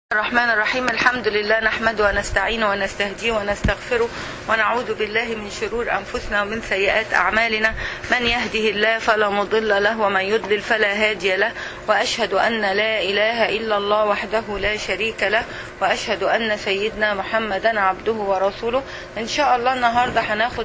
الرحمن الرحيم الحمد لله نحمده ونستعينه ونستهديه ونستغفره ونعوذ بالله من شرور أنفسنا ومن سيئات أعمالنا من يهده الله فلا مضل له ومن يضلل فلا هادي له وأشهد أن لا إله إلا الله وحده لا شريك له وأشهد أن سيدنا محمدا عبده ورسوله إن شاء الله النهاردة هناخد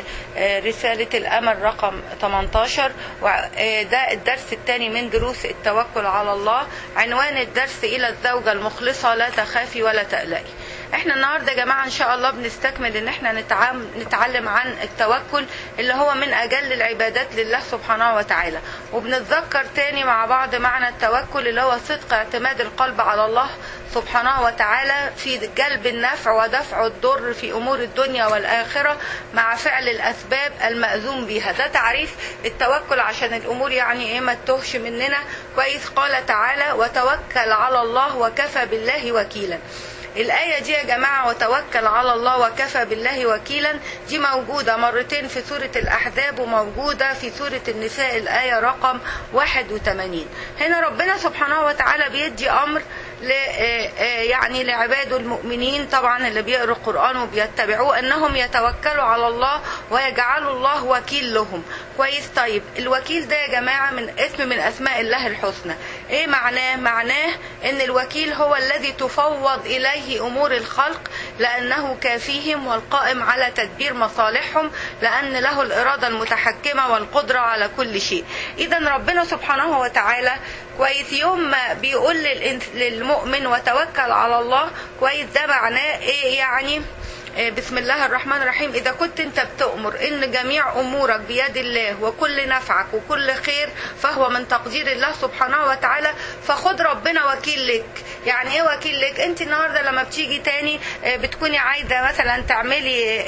رسالة الأمل رقم 18 وده الدرس الثاني من دروس التوكل على الله عنوان الدرس إلى الزوجة المخلصة لا تخافي ولا تقلقي احنا النهارده يا جماعه ان شاء الله بنستكمل ان احنا نتعلم عن التوكل اللي هو من اجل العبادات لله سبحانه وتعالى وبنتذكر تاني مع بعض معنى التوكل اللي هو صدق اعتماد القلب على الله سبحانه وتعالى في جلب النفع ودفع الضر في امور الدنيا والاخره مع فعل الاسباب الماذون بها ده تعريف التوكل عشان الامور يعني ايه ما تتوهش مننا كويس قال تعالى وتوكل على الله وكفى بالله وكيلا الآية دي يا جماعة وتوكل على الله وكفى بالله وكيلا دي موجودة مرتين في سورة الأحزاب وموجودة في سورة النساء الآية رقم 81 هنا ربنا سبحانه وتعالى بيدي أمر ل يعني لعباده المؤمنين طبعا اللي بيقروا القرآن وبيتبعوه أنهم يتوكلوا على الله ويجعلوا الله وكيل لهم كويس طيب الوكيل ده يا جماعة من اسم من أسماء الله الحسنى إيه معناه معناه أن الوكيل هو الذي تفوض إليه أمور الخلق لأنه كافيهم والقائم على تدبير مصالحهم لأن له الإرادة المتحكمة والقدرة على كل شيء إذا ربنا سبحانه وتعالى كويس يوم ما بيقول للمؤمن وتوكل على الله كويس ده معناه ايه يعني بسم الله الرحمن الرحيم إذا كنت أنت بتؤمر إن جميع أمورك بيد الله وكل نفعك وكل خير فهو من تقدير الله سبحانه وتعالى فخد ربنا وكيل لك يعني ايه وكيل لك انت النهارده لما بتيجي تاني بتكوني عايزه مثلا تعملي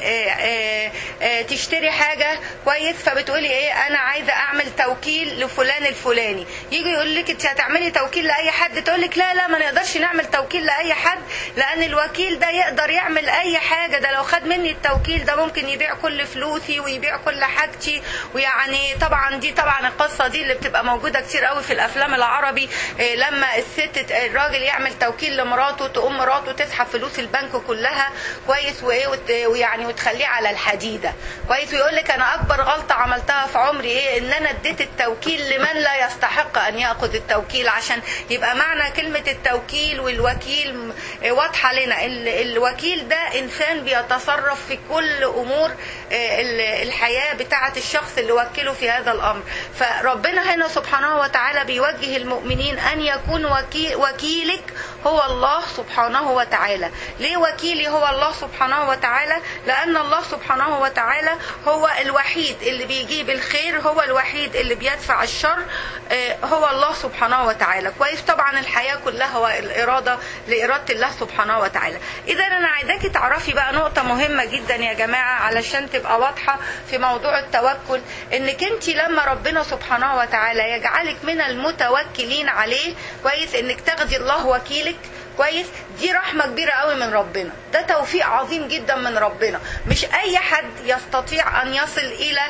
تشتري حاجه كويس فبتقولي ايه انا عايزه اعمل توكيل لفلان الفلاني يجي يقول لك انت هتعملي توكيل لاي حد تقول لك لا لا ما نقدرش نعمل توكيل لاي حد لان الوكيل ده يقدر يعمل اي حاجه ده لو خد مني التوكيل ده ممكن يبيع كل فلوسي ويبيع كل حاجتي ويعني طبعا دي طبعا القصه دي اللي بتبقى موجوده كتير قوي في الافلام العربي لما الست الراجل يعمل توكيل لمراته تقوم مراته تسحب فلوس البنك كلها كويس وايه ويعني وتخليه على الحديده كويس ويقول لك انا اكبر غلطه عملتها في عمري ايه ان انا اديت التوكيل لمن لا يستحق ان ياخذ التوكيل عشان يبقى معنى كلمه التوكيل والوكيل واضحه لنا الوكيل ده انسان بيتصرف في كل امور الحياه بتاعه الشخص اللي وكله في هذا الامر فربنا هنا سبحانه وتعالى بيوجه المؤمنين ان يكون وكيل وكيلك هو الله سبحانه وتعالى ليه وكيلي هو الله سبحانه وتعالى لأن الله سبحانه وتعالى هو الوحيد اللي بيجيب الخير هو الوحيد اللي بيدفع الشر هو الله سبحانه وتعالى كويس طبعا الحياة كلها هو الإرادة لإرادة الله سبحانه وتعالى إذا أنا عايزاكي تعرفي بقى نقطة مهمة جدا يا جماعة علشان تبقى واضحة في موضوع التوكل إنك أنت لما ربنا سبحانه وتعالى يجعلك من المتوكلين عليه كويس إنك تاخدي الله وكيلك كويس دي رحمه كبيره قوي من ربنا ده توفيق عظيم جدا من ربنا مش اي حد يستطيع ان يصل الى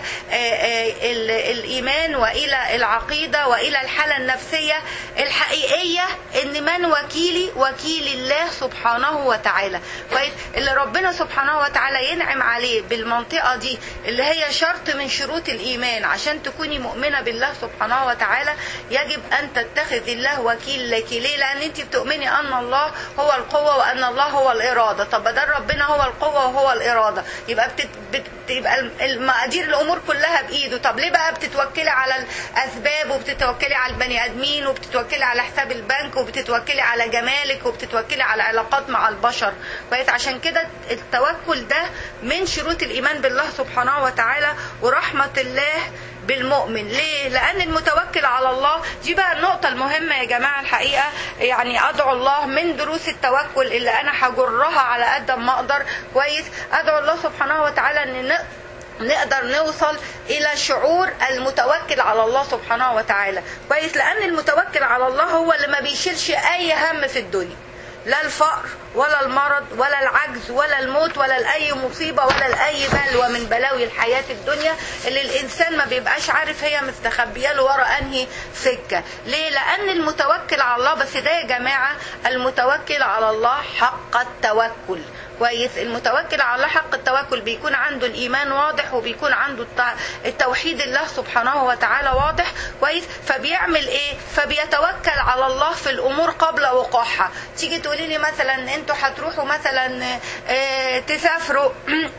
الايمان والى العقيده والى الحاله النفسيه الحقيقيه ان من وكيلي وكيل الله سبحانه وتعالى كويس اللي ربنا سبحانه وتعالى ينعم عليه بالمنطقه دي اللي هي شرط من شروط الايمان عشان تكوني مؤمنه بالله سبحانه وتعالى يجب ان تتخذ الله وكيل لك ليه لان انت بتؤمني ان الله الله هو القوة وأن الله هو الإرادة طب بدل ربنا هو القوة وهو الإرادة يبقى بتت... بت... يبقى المقادير الأمور كلها بإيده طب ليه بقى بتتوكلي على الأسباب وبتتوكلي على البني آدمين وبتتوكلي على حساب البنك وبتتوكلي على جمالك وبتتوكلي على علاقات مع البشر كويس عشان كده التوكل ده من شروط الإيمان بالله سبحانه وتعالى ورحمة الله بالمؤمن ليه لان المتوكل على الله دي بقى النقطة المهمة يا جماعة الحقيقة يعني ادعو الله من دروس التوكل اللي انا هجرها على قد ما اقدر كويس ادعو الله سبحانه وتعالى ان نقدر نوصل الى شعور المتوكل على الله سبحانه وتعالى كويس لان المتوكل على الله هو اللي ما بيشيلش اي هم في الدنيا لا الفقر ولا المرض ولا العجز ولا الموت ولا لأي مصيبة ولا لأي بلوى من بلاوي الحياة الدنيا اللي الإنسان ما بيبقاش عارف هي مستخبية له ورا أنهي سكة ليه؟ لأن المتوكل على الله بس ده يا جماعة المتوكل على الله حق التوكل كويس المتوكل على الله حق التوكل بيكون عنده الايمان واضح وبيكون عنده التوحيد الله سبحانه وتعالى واضح كويس فبيعمل ايه فبيتوكل على الله في الامور قبل وقوعها تيجي تقولي لي مثلا انتوا هتروحوا مثلا اه تسافروا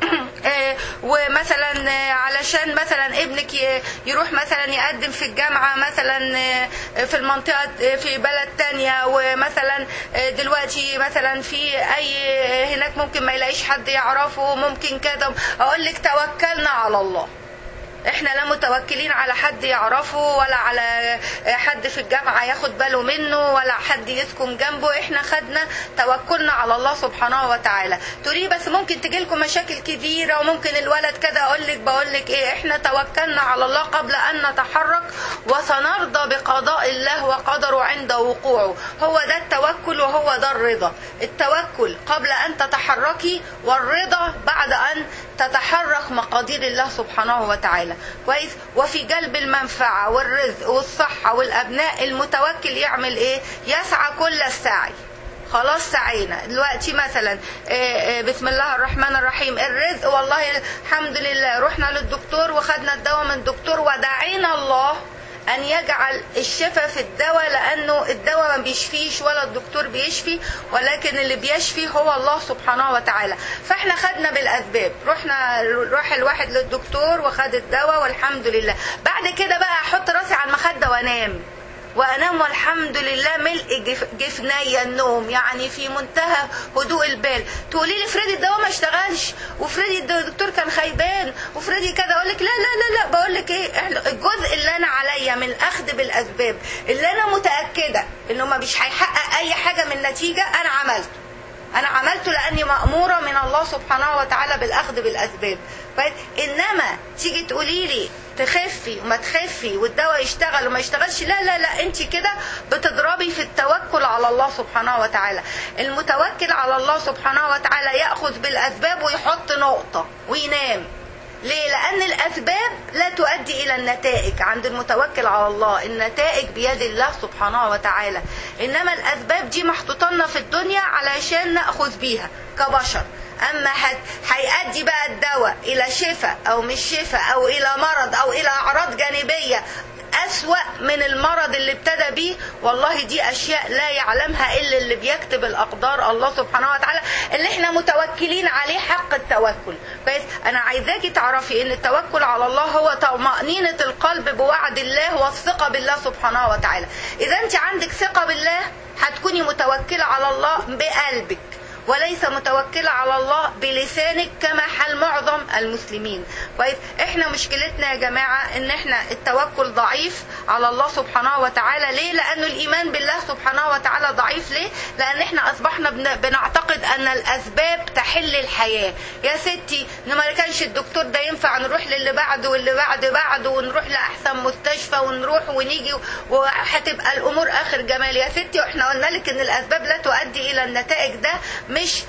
اه ومثلا علشان مثلا ابنك يروح مثلا يقدم في الجامعه مثلا في المنطقه في بلد تانية ومثلا دلوقتي مثلا في اي هناك ممكن ممكن ما يلاقيش حد يعرفه ممكن كده اقول لك توكلنا على الله احنا لا متوكلين على حد يعرفه ولا على حد في الجامعة ياخد باله منه ولا حد يسكن جنبه احنا خدنا توكلنا على الله سبحانه وتعالى تقولي بس ممكن تجي لكم مشاكل كبيرة وممكن الولد كده اقول لك بقول لك ايه احنا توكلنا على الله قبل ان نتحرك وسنرضى بقضاء الله وقدره عند وقوعه هو ده التوكل وهو ده الرضا التوكل قبل ان تتحركي والرضا بعد ان تتحرك مقادير الله سبحانه وتعالى كويس وفي جلب المنفعة والرزق والصحة والأبناء المتوكل يعمل إيه يسعى كل السعي خلاص سعينا دلوقتي مثلا بسم الله الرحمن الرحيم الرزق والله الحمد لله رحنا للدكتور وخدنا الدواء من الدكتور ودعينا الله ان يجعل الشفاء في الدواء لانه الدواء ما بيشفيش ولا الدكتور بيشفي ولكن اللي بيشفي هو الله سبحانه وتعالى فاحنا خدنا بالاسباب رحنا روح الواحد للدكتور وخد الدواء والحمد لله بعد كده بقى احط راسي على المخده وانام وانام والحمد لله ملء جف جفني النوم يعني في منتهى هدوء البال تقولي لي افرضي الدواء ما اشتغلش وافرضي الدكتور كان خيبان وافرضي كده اقول لك لا لا لا لا بقول لك ايه الجزء اللي انا عليا من الاخذ بالاسباب اللي انا متاكده انه ما مش هيحقق اي حاجه من نتيجه انا عملته انا عملته لاني ماموره من الله سبحانه وتعالى بالاخذ بالاسباب انما تيجي تقولي لي تخفي وما تخفي والدواء يشتغل وما يشتغلش لا لا لا انت كده بتضربي في التوكل على الله سبحانه وتعالى المتوكل على الله سبحانه وتعالى ياخذ بالاسباب ويحط نقطه وينام ليه؟ لأن الأسباب لا تؤدي إلى النتائج عند المتوكل على الله النتائج بيد الله سبحانه وتعالى إنما الأسباب دي محطوطة لنا في الدنيا علشان نأخذ بيها كبشر اما هيؤدي بقى الدواء الى شفاء او مش شفاء او الى مرض او الى اعراض جانبيه أسوأ من المرض اللي ابتدى بيه والله دي أشياء لا يعلمها إلا اللي بيكتب الأقدار الله سبحانه وتعالى اللي احنا متوكلين عليه حق التوكل كويس أنا عايزاكي تعرفي إن التوكل على الله هو طمأنينة القلب بوعد الله والثقة بالله سبحانه وتعالى إذا أنت عندك ثقة بالله هتكوني متوكلة على الله بقلبك وليس متوكلة على الله بلسانك كما حال معظم المسلمين كويس احنا مشكلتنا يا جماعة ان احنا التوكل ضعيف على الله سبحانه وتعالى ليه لانه الايمان بالله سبحانه وتعالى ضعيف ليه لان احنا اصبحنا بنعتقد ان الاسباب تحل الحياة يا ستي ما كانش الدكتور ده ينفع نروح للي بعده واللي بعد بعده ونروح لاحسن مستشفى ونروح ونيجي وهتبقى الامور اخر جمال يا ستي واحنا قلنا لك ان الاسباب لا تؤدي الى النتائج ده مش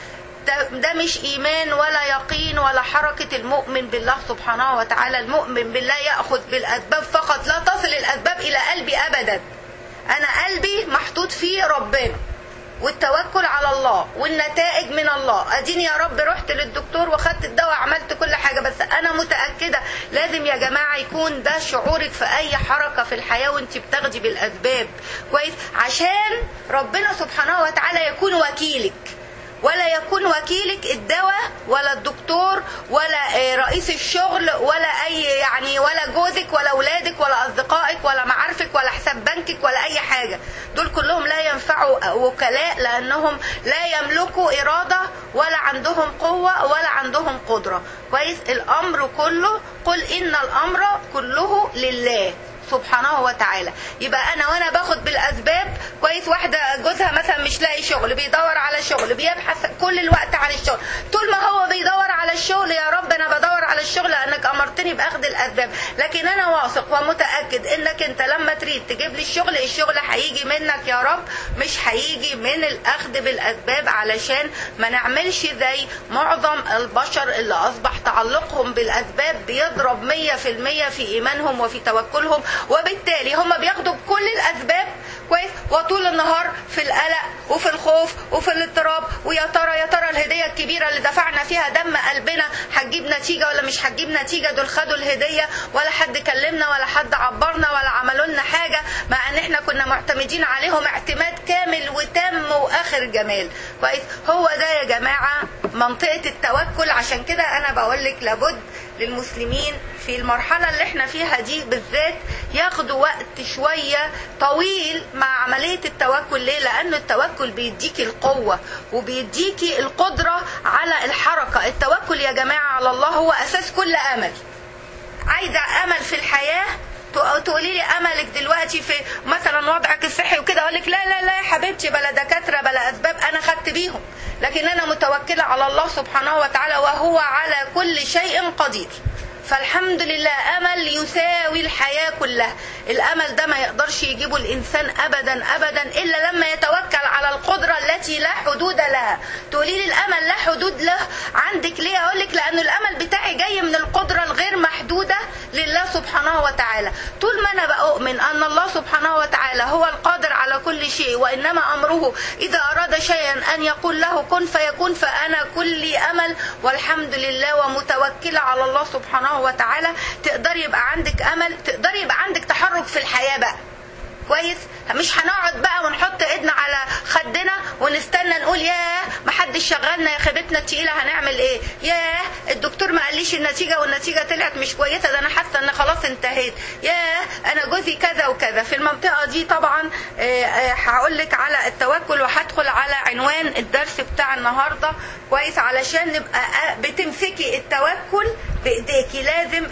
ده مش ايمان ولا يقين ولا حركة المؤمن بالله سبحانه وتعالى المؤمن بالله يأخذ بالاسباب فقط لا تصل الاسباب الى قلبي ابدا انا قلبي محطوط فيه ربنا والتوكل على الله والنتائج من الله اديني يا رب رحت للدكتور واخدت الدواء عملت كل حاجة بس انا متأكدة لازم يا جماعة يكون ده شعورك في اي حركة في الحياة وانت بتاخدي بالاسباب كويس عشان ربنا سبحانه وتعالى يكون وكيلك ولا يكون وكيلك الدواء ولا الدكتور ولا رئيس الشغل ولا اي يعني ولا جوزك ولا اولادك ولا اصدقائك ولا معارفك ولا حساب بنكك ولا اي حاجه دول كلهم لا ينفعوا وكلاء لانهم لا يملكوا اراده ولا عندهم قوه ولا عندهم قدره كويس الامر كله قل ان الامر كله لله سبحانه وتعالى يبقى انا وانا باخد بالاسباب كويس واحده جوزها مثلا مش لاقي شغل بيدور على شغل بيبحث كل الوقت عن الشغل طول ما هو بيدور على الشغل يا رب انا بدور على على الشغل لانك امرتني باخذ الاسباب لكن انا واثق ومتاكد انك انت لما تريد تجيب لي الشغل الشغل هيجي منك يا رب مش هيجي من الاخذ بالاسباب علشان ما نعملش زي معظم البشر اللي اصبح تعلقهم بالاسباب بيضرب مية في المية في ايمانهم وفي توكلهم وبالتالي هم بياخدوا كل الاسباب كويس وطول النهار في القلق وفي الخوف وفي الاضطراب ويا ترى يا ترى الهديه الكبيره اللي دفعنا فيها دم قلبنا هتجيب نتيجه ولا مش هتجيب نتيجه دول خدوا الهديه ولا حد كلمنا ولا حد عبرنا ولا عملوا لنا حاجه مع ان احنا كنا معتمدين عليهم اعتماد كامل وتام واخر جمال كويس هو ده يا جماعه منطقه التوكل عشان كده انا بقول لك لابد للمسلمين في المرحلة اللي احنا فيها دي بالذات ياخدوا وقت شوية طويل مع عملية التوكل ليه؟ لأنه التوكل بيديكي القوة وبيديكي القدرة على الحركة التوكل يا جماعة على الله هو أساس كل أمل عايزة أمل في الحياة تقولي لي املك دلوقتي في مثلا وضعك الصحي وكده اقول لك لا لا لا يا حبيبتي بلا دكاتره بلا اسباب انا خدت بيهم لكن انا متوكله على الله سبحانه وتعالى وهو على كل شيء قدير فالحمد لله امل يساوي الحياه كلها الامل ده ما يقدرش يجيبه الانسان ابدا ابدا الا لما يتوكل على القدره التي لا حدود لها تقولي لي الامل لا حدود له عندك ليه اقول لك لان الامل بتاعي جاي من القدره الغير محدوده لله سبحانه وتعالى طول ما انا بؤمن ان الله سبحانه وتعالى هو القادر على كل شيء وانما امره اذا اراد شيئا ان يقول له كن فيكون فانا كلي امل والحمد لله ومتوكله على الله سبحانه وتعالى تقدري يبقى عندك امل تقدري يبقى عندك تحرك في الحياه بقى كويس مش هنقعد بقى ونحط ايدنا على خدنا ونستنى نقول ياه ما حدش شغلنا يا خيبتنا التقيله هنعمل ايه ياه الدكتور ما قاليش النتيجه والنتيجه طلعت مش كويسه ده انا حاسه ان خلاص انتهيت ياه انا جوزي كذا وكذا في المنطقه دي طبعا هقول لك على التوكل وهدخل على عنوان الدرس بتاع النهارده كويس علشان نبقى بتمسكي التوكل بايديكي لازم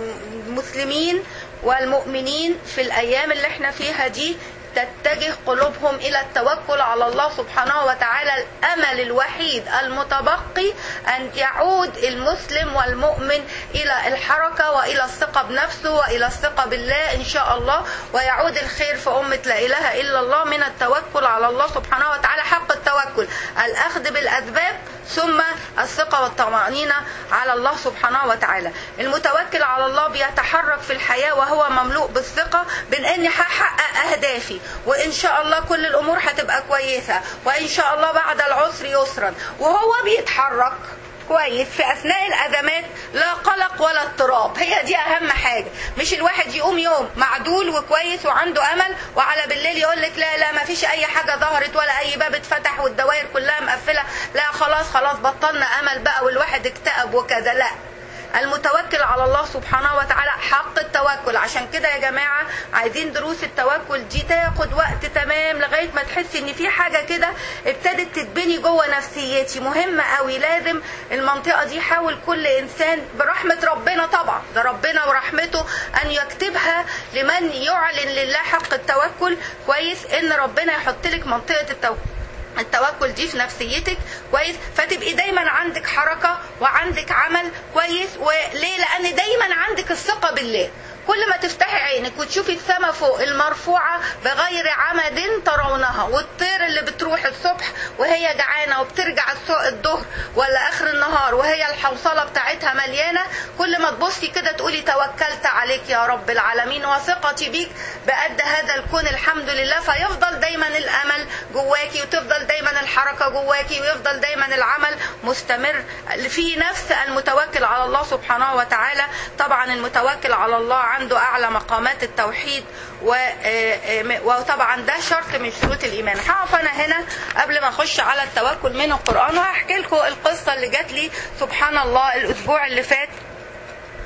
المسلمين والمؤمنين في الايام اللي احنا فيها دي تتجه قلوبهم الى التوكل على الله سبحانه وتعالى الامل الوحيد المتبقي ان يعود المسلم والمؤمن الى الحركه والى الثقه بنفسه والى الثقه بالله ان شاء الله ويعود الخير في امه لا اله الا الله من التوكل على الله سبحانه وتعالى حق التوكل الاخذ بالاسباب ثم الثقه والطمانينه على الله سبحانه وتعالى المتوكل على الله بيتحرك في الحياه وهو مملوء بالثقه بان اني هحقق اهدافي وان شاء الله كل الامور هتبقى كويسه وان شاء الله بعد العسر يسرا وهو بيتحرك كويس في اثناء الازمات لا قلق ولا اضطراب هي دي اهم حاجه مش الواحد يقوم يوم معدول وكويس وعنده امل وعلى بالليل يقول لك لا لا ما فيش اي حاجه ظهرت ولا اي باب اتفتح والدوائر كلها مقفله لا خلاص خلاص بطلنا امل بقى والواحد اكتئب وكذا لا المتوكل على الله سبحانه وتعالى حق التوكل عشان كده يا جماعة عايزين دروس التوكل دي تاخد وقت تمام لغاية ما تحسي ان في حاجة كده ابتدت تتبني جوه نفسيتي مهمة قوي لازم المنطقة دي حاول كل انسان برحمة ربنا طبعا ده ربنا ورحمته ان يكتبها لمن يعلن لله حق التوكل كويس ان ربنا يحط لك منطقة التوكل التوكل دي في نفسيتك كويس فتبقي دايما عندك حركه وعندك عمل كويس وليه لان دايما عندك الثقه بالله كل ما تفتحي عينك وتشوفي السماء فوق المرفوعة بغير عمد ترونها والطير اللي بتروح الصبح وهي جعانة وبترجع الظهر ولا آخر النهار وهي الحوصلة بتاعتها مليانة كل ما تبصي كده تقولي توكلت عليك يا رب العالمين وثقتي بيك بقد هذا الكون الحمد لله فيفضل دايما الأمل جواكي وتفضل دايما الحركة جواكي ويفضل دايما العمل مستمر في نفس المتوكل على الله سبحانه وتعالى طبعا المتوكل على الله عنده اعلى مقامات التوحيد وطبعا ده شرط من شروط الايمان هقف انا هنا قبل ما اخش على التوكل من القران وهحكي لكم القصه اللي جات لي سبحان الله الاسبوع اللي فات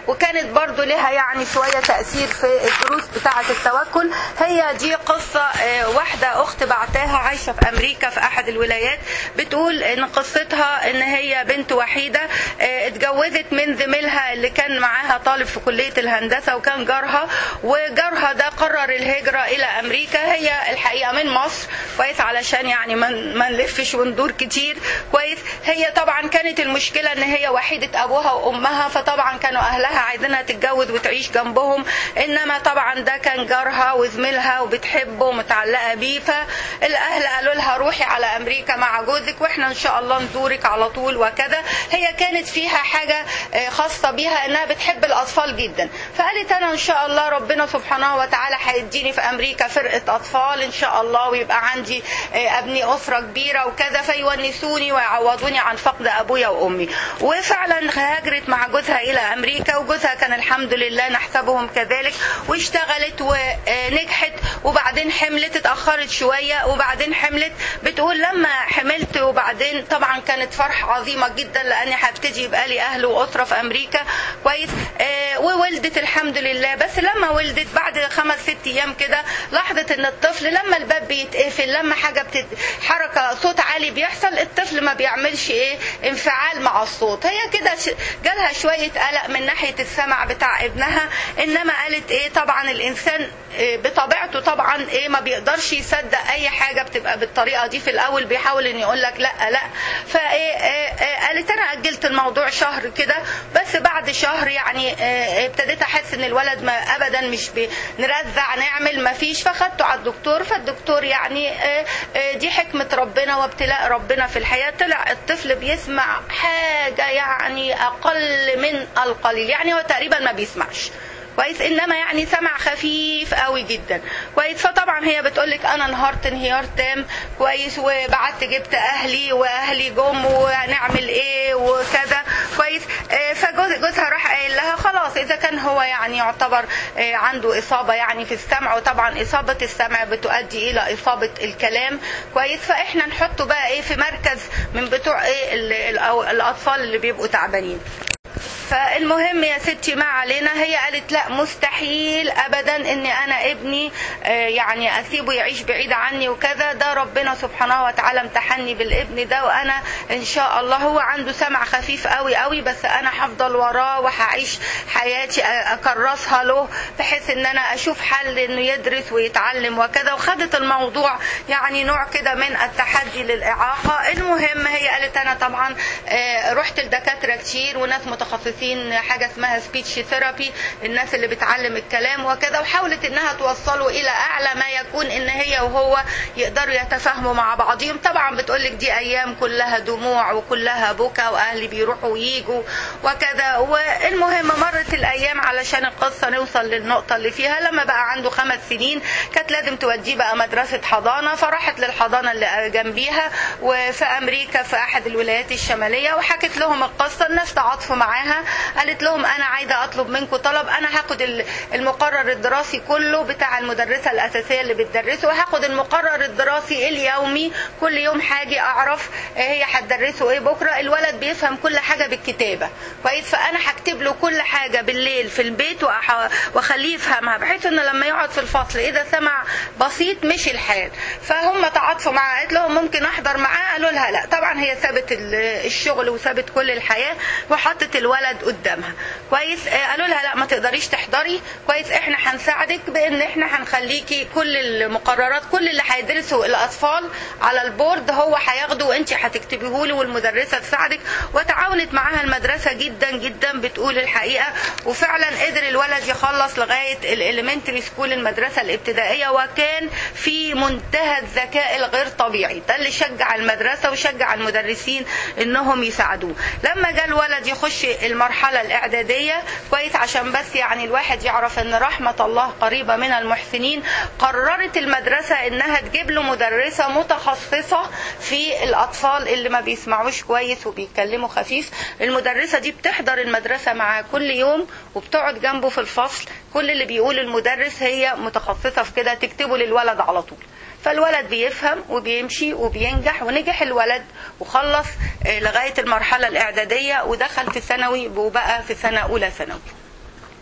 وكانت برضو لها يعني شوية تأثير في الدروس بتاعة التوكل هي دي قصة آه، واحدة أخت بعتها عايشة في أمريكا في أحد الولايات بتقول إن قصتها إن هي بنت وحيدة آه، اتجوزت من زميلها اللي كان معاها طالب في كلية الهندسة وكان جارها وجارها ده قرر الهجرة إلى أمريكا هي الحقيقة من مصر كويس علشان يعني ما ما نلفش وندور كتير كويس هي طبعا كانت المشكلة إن هي وحيدة أبوها وأمها فطبعا كانوا أهلها عايزينها تتجوز وتعيش جنبهم إنما طبعا ده كان جارها وزميلها وبتحبه ومتعلقة بيه فالأهل قالوا لها روحي على أمريكا مع جوزك وإحنا إن شاء الله نزورك على طول وكذا هي كانت فيها حاجة آه، خاصة بيها إنها بتحب الأطفال جدا فقالت أنا إن شاء الله ربنا سبحانه وتعالى هيديني في أمريكا فرقة أطفال إن شاء الله ويبقى عندي آه، أبني أسرة كبيرة وكذا فيونسوني ويعوضوني عن فقد أبويا وأمي وفعلا هاجرت مع جوزها إلى أمريكا وجوزها كان الحمد لله نحسبهم كذلك واشتغلت ونجحت وبعدين حملت اتأخرت شوية وبعدين حملت بتقول لما حملت وبعدين طبعا كانت فرحة عظيمة جدا لأني هبتدي يبقى لي أهل وأسرة في أمريكا كويس آه، وولدت الحمد لله بس لما ولدت بعد خمس ست أيام كده لاحظت إن الطفل لما الباب بيتقفل لما حاجة بتت... حركة صوت عالي بيحصل الطفل ما بيعملش إيه انفعال مع الصوت هي كده ش... جالها شوية قلق من ناحية السمع بتاع ابنها إنما قالت إيه طبعا الإنسان إيه بطبيعته طبعا ايه ما بيقدرش يصدق اي حاجه بتبقى بالطريقه دي في الاول بيحاول ان يقول لك لا لا فايه إيه إيه قالت انا اجلت الموضوع شهر كده بس بعد شهر يعني إيه ابتديت احس ان الولد ما ابدا مش بنرزع نعمل ما فيش فاخدته على الدكتور فالدكتور يعني إيه إيه دي حكمه ربنا وابتلاء ربنا في الحياه طلع الطفل بيسمع حاجه يعني اقل من القليل يعني هو تقريبا ما بيسمعش كويس انما يعني سمع خفيف قوي جدا كويس فطبعا هي بتقول لك انا انهارت انهيار تام كويس وبعت جبت اهلي واهلي جم ونعمل ايه وكذا كويس آه، فجوز جوزها راح قايل لها خلاص اذا كان هو يعني يعتبر آه، عنده اصابه يعني في السمع وطبعا اصابه السمع بتؤدي الى اصابه الكلام كويس فاحنا نحطه بقى ايه في مركز من بتوع ايه ال- ال- أو الاطفال اللي بيبقوا تعبانين فالمهم يا ستي ما علينا هي قالت لا مستحيل ابدا ان انا ابني آه، يعني اسيبه يعيش بعيد عني وكذا ده ربنا سبحانه وتعالى امتحني بالابن ده وانا ان شاء الله هو عنده سمع خفيف قوي قوي بس انا هفضل وراه وهعيش حياتي أ- اكرسها له بحيث ان انا اشوف حل انه يدرس ويتعلم وكذا وخدت الموضوع يعني نوع كده من التحدي للاعاقه المهم هي قالت انا طبعا آه، رحت لدكاتره كتير وناس متخصصين حاجه اسمها سبيتش ثيرابي الناس اللي بتعلم الكلام وكذا وحاولت انها توصله الى اعلى ما يكون ان هي وهو يقدروا يتفاهموا مع بعضهم طبعا بتقولك دي ايام كلها دموع وكلها بكا واهلي بيروحوا ويجوا وكذا والمهم مرت الايام علشان القصه نوصل للنقطه اللي فيها لما بقى عنده خمس سنين كانت لازم توديه بقى مدرسه حضانه فراحت للحضانه اللي جنبيها وفي امريكا في احد الولايات الشماليه وحكت لهم القصه الناس تعاطفوا معاها قالت لهم انا عايزه اطلب منكم طلب انا هاخد ال- المقرر الدراسي كله بتاع المدرسه الاساسيه اللي بتدرسه وهاخد المقرر الدراسي اليومي كل يوم حاجه اعرف هي هتدرسه ايه بكره الولد بيفهم كل حاجه بالكتابه كويس فانا هكتب له كل حاجه بالليل في البيت وأح- واخليه يفهمها بحيث انه لما يقعد في الفصل اذا سمع بسيط مشي الحال فهم تعاطفوا معاه قالت لهم ممكن احضر معاه قالوا لها لا طبعا هي سابت ال- الشغل وسابت كل الحياه وحطت الولد قدامها كويس آه، قالوا لها لا ما تقدريش تحضري كويس احنا هنساعدك بان احنا هنخليكي كل المقررات كل اللي هيدرسوا الاطفال على البورد هو هياخده وانت هتكتبيه له والمدرسه تساعدك وتعاونت معاها المدرسه جدا جدا بتقول الحقيقه وفعلا قدر الولد يخلص لغايه الاليمنتري سكول المدرسه الابتدائيه وكان في منتهى الذكاء الغير طبيعي ده اللي شجع المدرسه وشجع المدرسين انهم يساعدوه لما جاء الولد يخش المرحله الاعداديه كويس عشان بس يعني الواحد يعرف ان رحمه الله قريبه من المحسنين قررت المدرسه انها تجيب له مدرسه متخصصه في الاطفال اللي ما بيسمعوش كويس وبيتكلموا خفيف المدرسه دي بتحضر المدرسه معاه كل يوم وبتقعد جنبه في الفصل كل اللي بيقول المدرس هي متخصصه في كده تكتبه للولد على طول فالولد بيفهم وبيمشي وبينجح ونجح الولد وخلص آه، لغاية المرحلة الإعدادية ودخل في ثانوي وبقى في سنة أولى ثانوي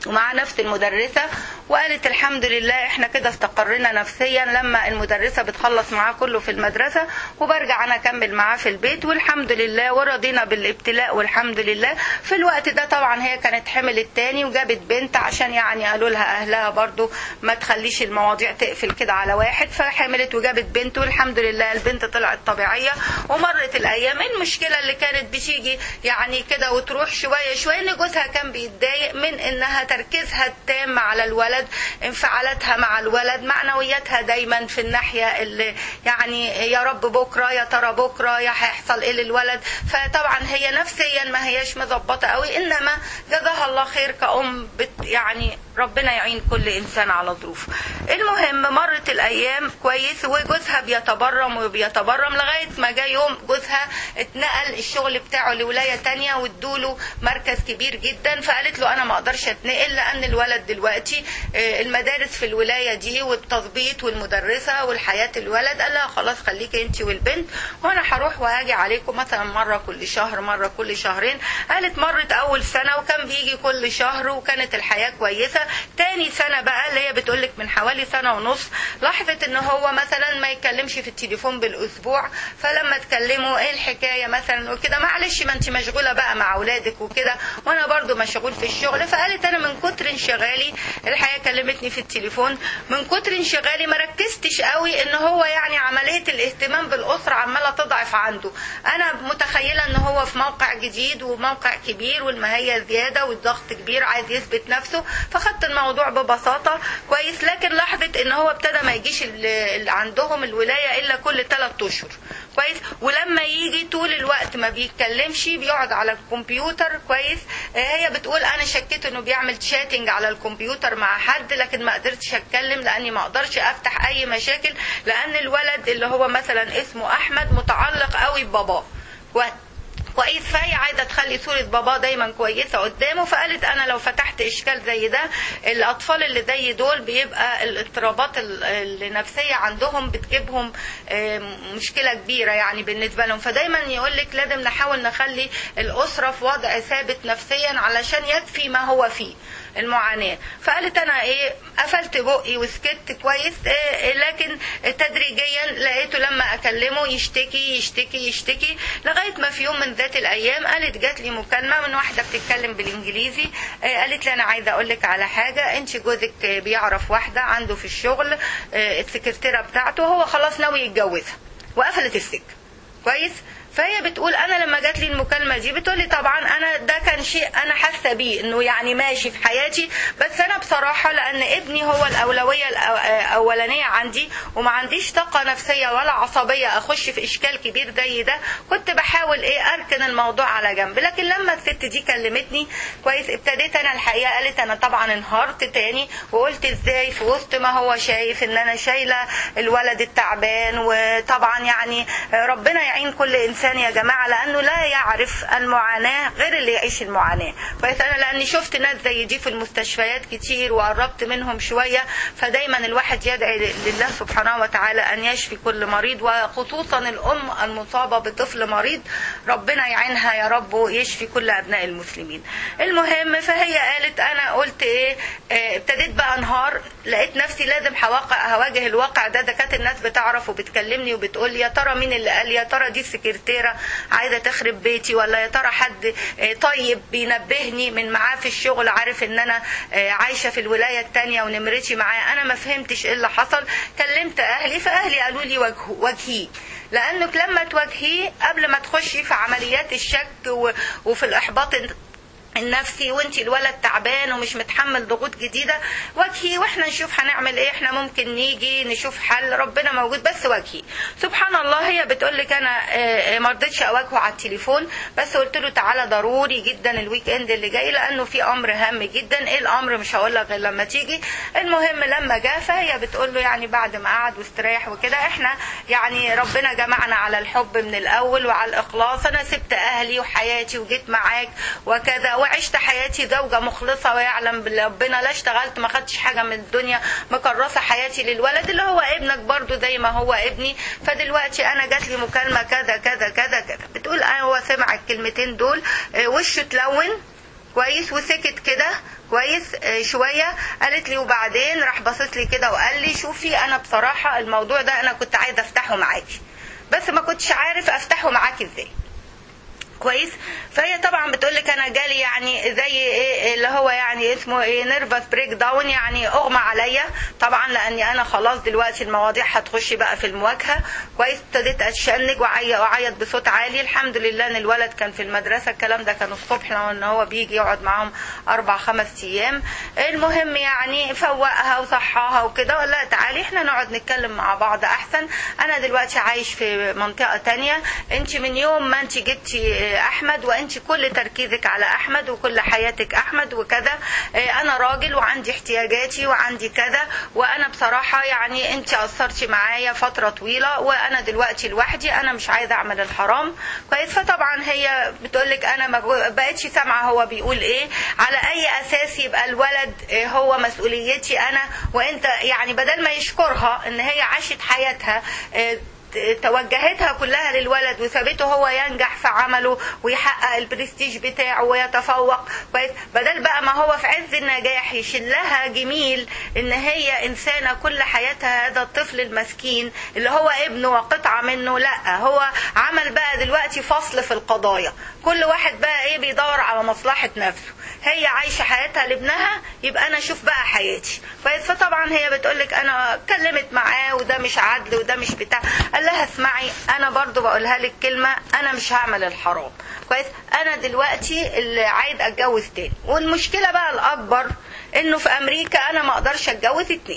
ومع نفس المدرسة وقالت الحمد لله احنا كده استقرينا نفسيا لما المدرسة بتخلص معاه كله في المدرسة وبرجع انا اكمل معاه في البيت والحمد لله ورضينا بالابتلاء والحمد لله في الوقت ده طبعا هي كانت حمل التاني وجابت بنت عشان يعني قالوا لها اهلها برضو ما تخليش المواضيع تقفل كده على واحد فحملت وجابت بنت والحمد لله البنت طلعت طبيعية ومرت الايام المشكلة اللي كانت بتيجي يعني كده وتروح شوية شوية ان جوزها كان بيتضايق من انها تركيزها التام على الولد انفعالاتها مع الولد معنوياتها دايما في الناحية اللي يعني يا رب بكرة يا ترى بكرة يا هيحصل ايه للولد فطبعا هي نفسيا ما هياش مظبطة قوي انما جزاها الله خير كأم بت يعني ربنا يعين كل انسان على ظروفه المهم مرت الايام كويس وجوزها بيتبرم وبيتبرم لغايه ما جه يوم جوزها اتنقل الشغل بتاعه لولايه تانية وادوله مركز كبير جدا فقالت له انا ما اقدرش اتنقل لان الولد دلوقتي المدارس في الولايه دي والتظبيط والمدرسه والحياه الولد قال لها خلاص خليكي انت والبنت وانا هروح وهاجي عليكم مثلا مره كل شهر مره كل شهرين قالت مرت اول سنه وكان بيجي كل شهر وكانت الحياه كويسه تاني سنه بقى اللي هي بتقولك من حوالي سنه ونص لاحظت ان هو مثلا ما يتكلمش في التليفون بالاسبوع فلما تكلموا ايه الحكايه مثلا وكده معلش ما انت مشغوله بقى مع اولادك وكده وانا برضو مشغول في الشغل فقالت انا من كتر انشغالي الحقيقه كلمتني في التليفون من كتر انشغالي ما ركزتش قوي ان هو يعني عمليه الاهتمام بالاسره عماله تضعف عنده انا متخيله ان هو في موقع جديد وموقع كبير والمهيه زياده والضغط كبير عايز يثبت نفسه فخدت الموضوع ببساطه كويس لكن لاحظت ان هو ابتدى ما يجيش اللي عندهم الولايه الا كل ثلاث اشهر كويس ولما يجي طول الوقت ما بيتكلمش بيقعد على الكمبيوتر كويس هي بتقول انا شكيت انه بيعمل شاتنج على الكمبيوتر مع حد لكن ما قدرتش اتكلم لاني ما اقدرش افتح اي مشاكل لان الولد اللي هو مثلا اسمه احمد متعلق قوي بباباه كويس فهي عايزه تخلي صوره باباه دايما كويسه قدامه فقالت انا لو فتحت اشكال زي ده الاطفال اللي زي دول بيبقى الاضطرابات النفسيه عندهم بتجيبهم مشكله كبيره يعني بالنسبه لهم فدايما يقول لك لازم نحاول نخلي الاسره في وضع ثابت نفسيا علشان يكفي ما هو فيه المعاناة فقالت أنا إيه قفلت بقي وسكت كويس إيه لكن تدريجيا لقيته لما أكلمه يشتكي يشتكي يشتكي لغاية ما في يوم من ذات الأيام قالت جات لي مكالمة من واحدة بتتكلم بالإنجليزي إيه قالت لي أنا عايزة أقول لك على حاجة أنت جوزك بيعرف واحدة عنده في الشغل إيه السكرتيرة بتاعته هو خلاص ناوي يتجوزها وقفلت السكة كويس فهي بتقول انا لما جات لي المكالمه دي بتقول لي طبعا انا ده كان شيء انا حاسه بيه انه يعني ماشي في حياتي بس انا بصراحه لان ابني هو الاولويه الاولانيه عندي وما عنديش طاقه نفسيه ولا عصبيه اخش في اشكال كبير زي ده كنت بحاول ايه اركن الموضوع على جنب لكن لما الست دي كلمتني كويس ابتديت انا الحقيقه قالت انا طبعا انهارت تاني وقلت ازاي في وسط ما هو شايف ان انا شايله الولد التعبان وطبعا يعني ربنا يعين كل انسان الانسان يا جماعه لانه لا يعرف المعاناه غير اللي يعيش المعاناه كويس انا لاني شفت ناس زي دي في المستشفيات كتير وقربت منهم شويه فدايما الواحد يدعي لله سبحانه وتعالى ان يشفي كل مريض وخصوصا الام المصابه بطفل مريض ربنا يعينها يا رب ويشفي كل ابناء المسلمين المهم فهي قالت انا قلت ايه ابتديت بقى انهار لقيت نفسي لازم هواقع هواجه الواقع ده ده كانت الناس بتعرف وبتكلمني وبتقول لي يا ترى مين اللي قال يا ترى دي السكرتيره عايزه تخرب بيتي ولا يا ترى حد طيب بينبهني من معاه في الشغل عارف ان انا عايشه في الولايه الثانيه ونمرتي معاه انا ما فهمتش ايه اللي حصل كلمت اهلي فاهلي قالوا لي وجهي لانك لما تواجهيه قبل ما تخشي في عمليات الشك وفي الاحباط النفسي وانت الولد تعبان ومش متحمل ضغوط جديدة واجهي واحنا نشوف هنعمل ايه احنا ممكن نيجي نشوف حل ربنا موجود بس واجهي سبحان الله هي بتقول لك انا ما رضيتش اواجهه على التليفون بس قلت له تعالى ضروري جدا الويك اند اللي جاي لانه في امر هام جدا ايه الامر مش هقول لك غير لما تيجي المهم لما جه فهي بتقول له يعني بعد ما قعد واستريح وكده احنا يعني ربنا جمعنا على الحب من الاول وعلى الاخلاص انا سبت اهلي وحياتي وجيت معاك وكذا وعشت حياتي زوجة مخلصة ويعلم بربنا لا اشتغلت ما خدتش حاجة من الدنيا مكرسة حياتي للولد اللي هو ابنك برضو زي ما هو ابني فدلوقتي انا جات لي مكالمة كذا كذا كذا كذا بتقول انا هو سمع الكلمتين دول وشه تلون كويس وسكت كده كويس آه، شويه قالت لي وبعدين راح باصص لي كده وقال لي شوفي انا بصراحه الموضوع ده انا كنت عايزه افتحه معاكي بس ما كنتش عارف افتحه معاكي ازاي كويس فهي طبعا بتقول لك انا جالي يعني زي ايه اللي هو يعني اسمه ايه نيرفس بريك داون يعني اغمى عليا طبعا لاني انا خلاص دلوقتي المواضيع هتخش بقى في المواجهه كويس ابتديت اتشنج وأعي- واعيط بصوت عالي الحمد لله ان الولد كان في المدرسه الكلام ده كان الصبح لو ان هو بيجي يقعد معاهم اربع خمس ايام المهم يعني فوقها وصحاها وكده ولا لا تعالي احنا نقعد نتكلم مع بعض احسن انا دلوقتي عايش في منطقه تانية انت من يوم ما انت جبتي احمد وانت كل تركيزك على احمد وكل حياتك احمد وكذا اه، انا راجل وعندي احتياجاتي وعندي كذا وانا بصراحه يعني انت قصرتي معايا فتره طويله وانا دلوقتي لوحدي انا مش عايزه اعمل الحرام كويس فطبعا هي بتقول لك انا ما بقتش سامعه هو بيقول ايه على اي اساس يبقى الولد اه، هو مسؤوليتي انا وانت يعني بدل ما يشكرها ان هي عاشت حياتها اه، توجهتها كلها للولد وسابته هو ينجح في عمله ويحقق البرستيج بتاعه ويتفوق كويس بدل بقى ما هو في عز النجاح يشلها جميل ان هي انسانه كل حياتها هذا الطفل المسكين اللي هو ابنه وقطعه منه لا هو عمل بقى دلوقتي فصل في القضايا كل واحد بقى ايه بيدور على مصلحه نفسه هي عايشه حياتها لابنها يبقى انا اشوف بقى حياتي كويس فطبعا هي بتقولك انا اتكلمت معاه وده مش عدل وده مش بتاع قال لها اسمعي انا برضو بقولها لك كلمه انا مش هعمل الحرام كويس انا دلوقتي اللي عايز اتجوز تاني والمشكله بقى الاكبر انه في امريكا انا ما اقدرش اتجوز اتنين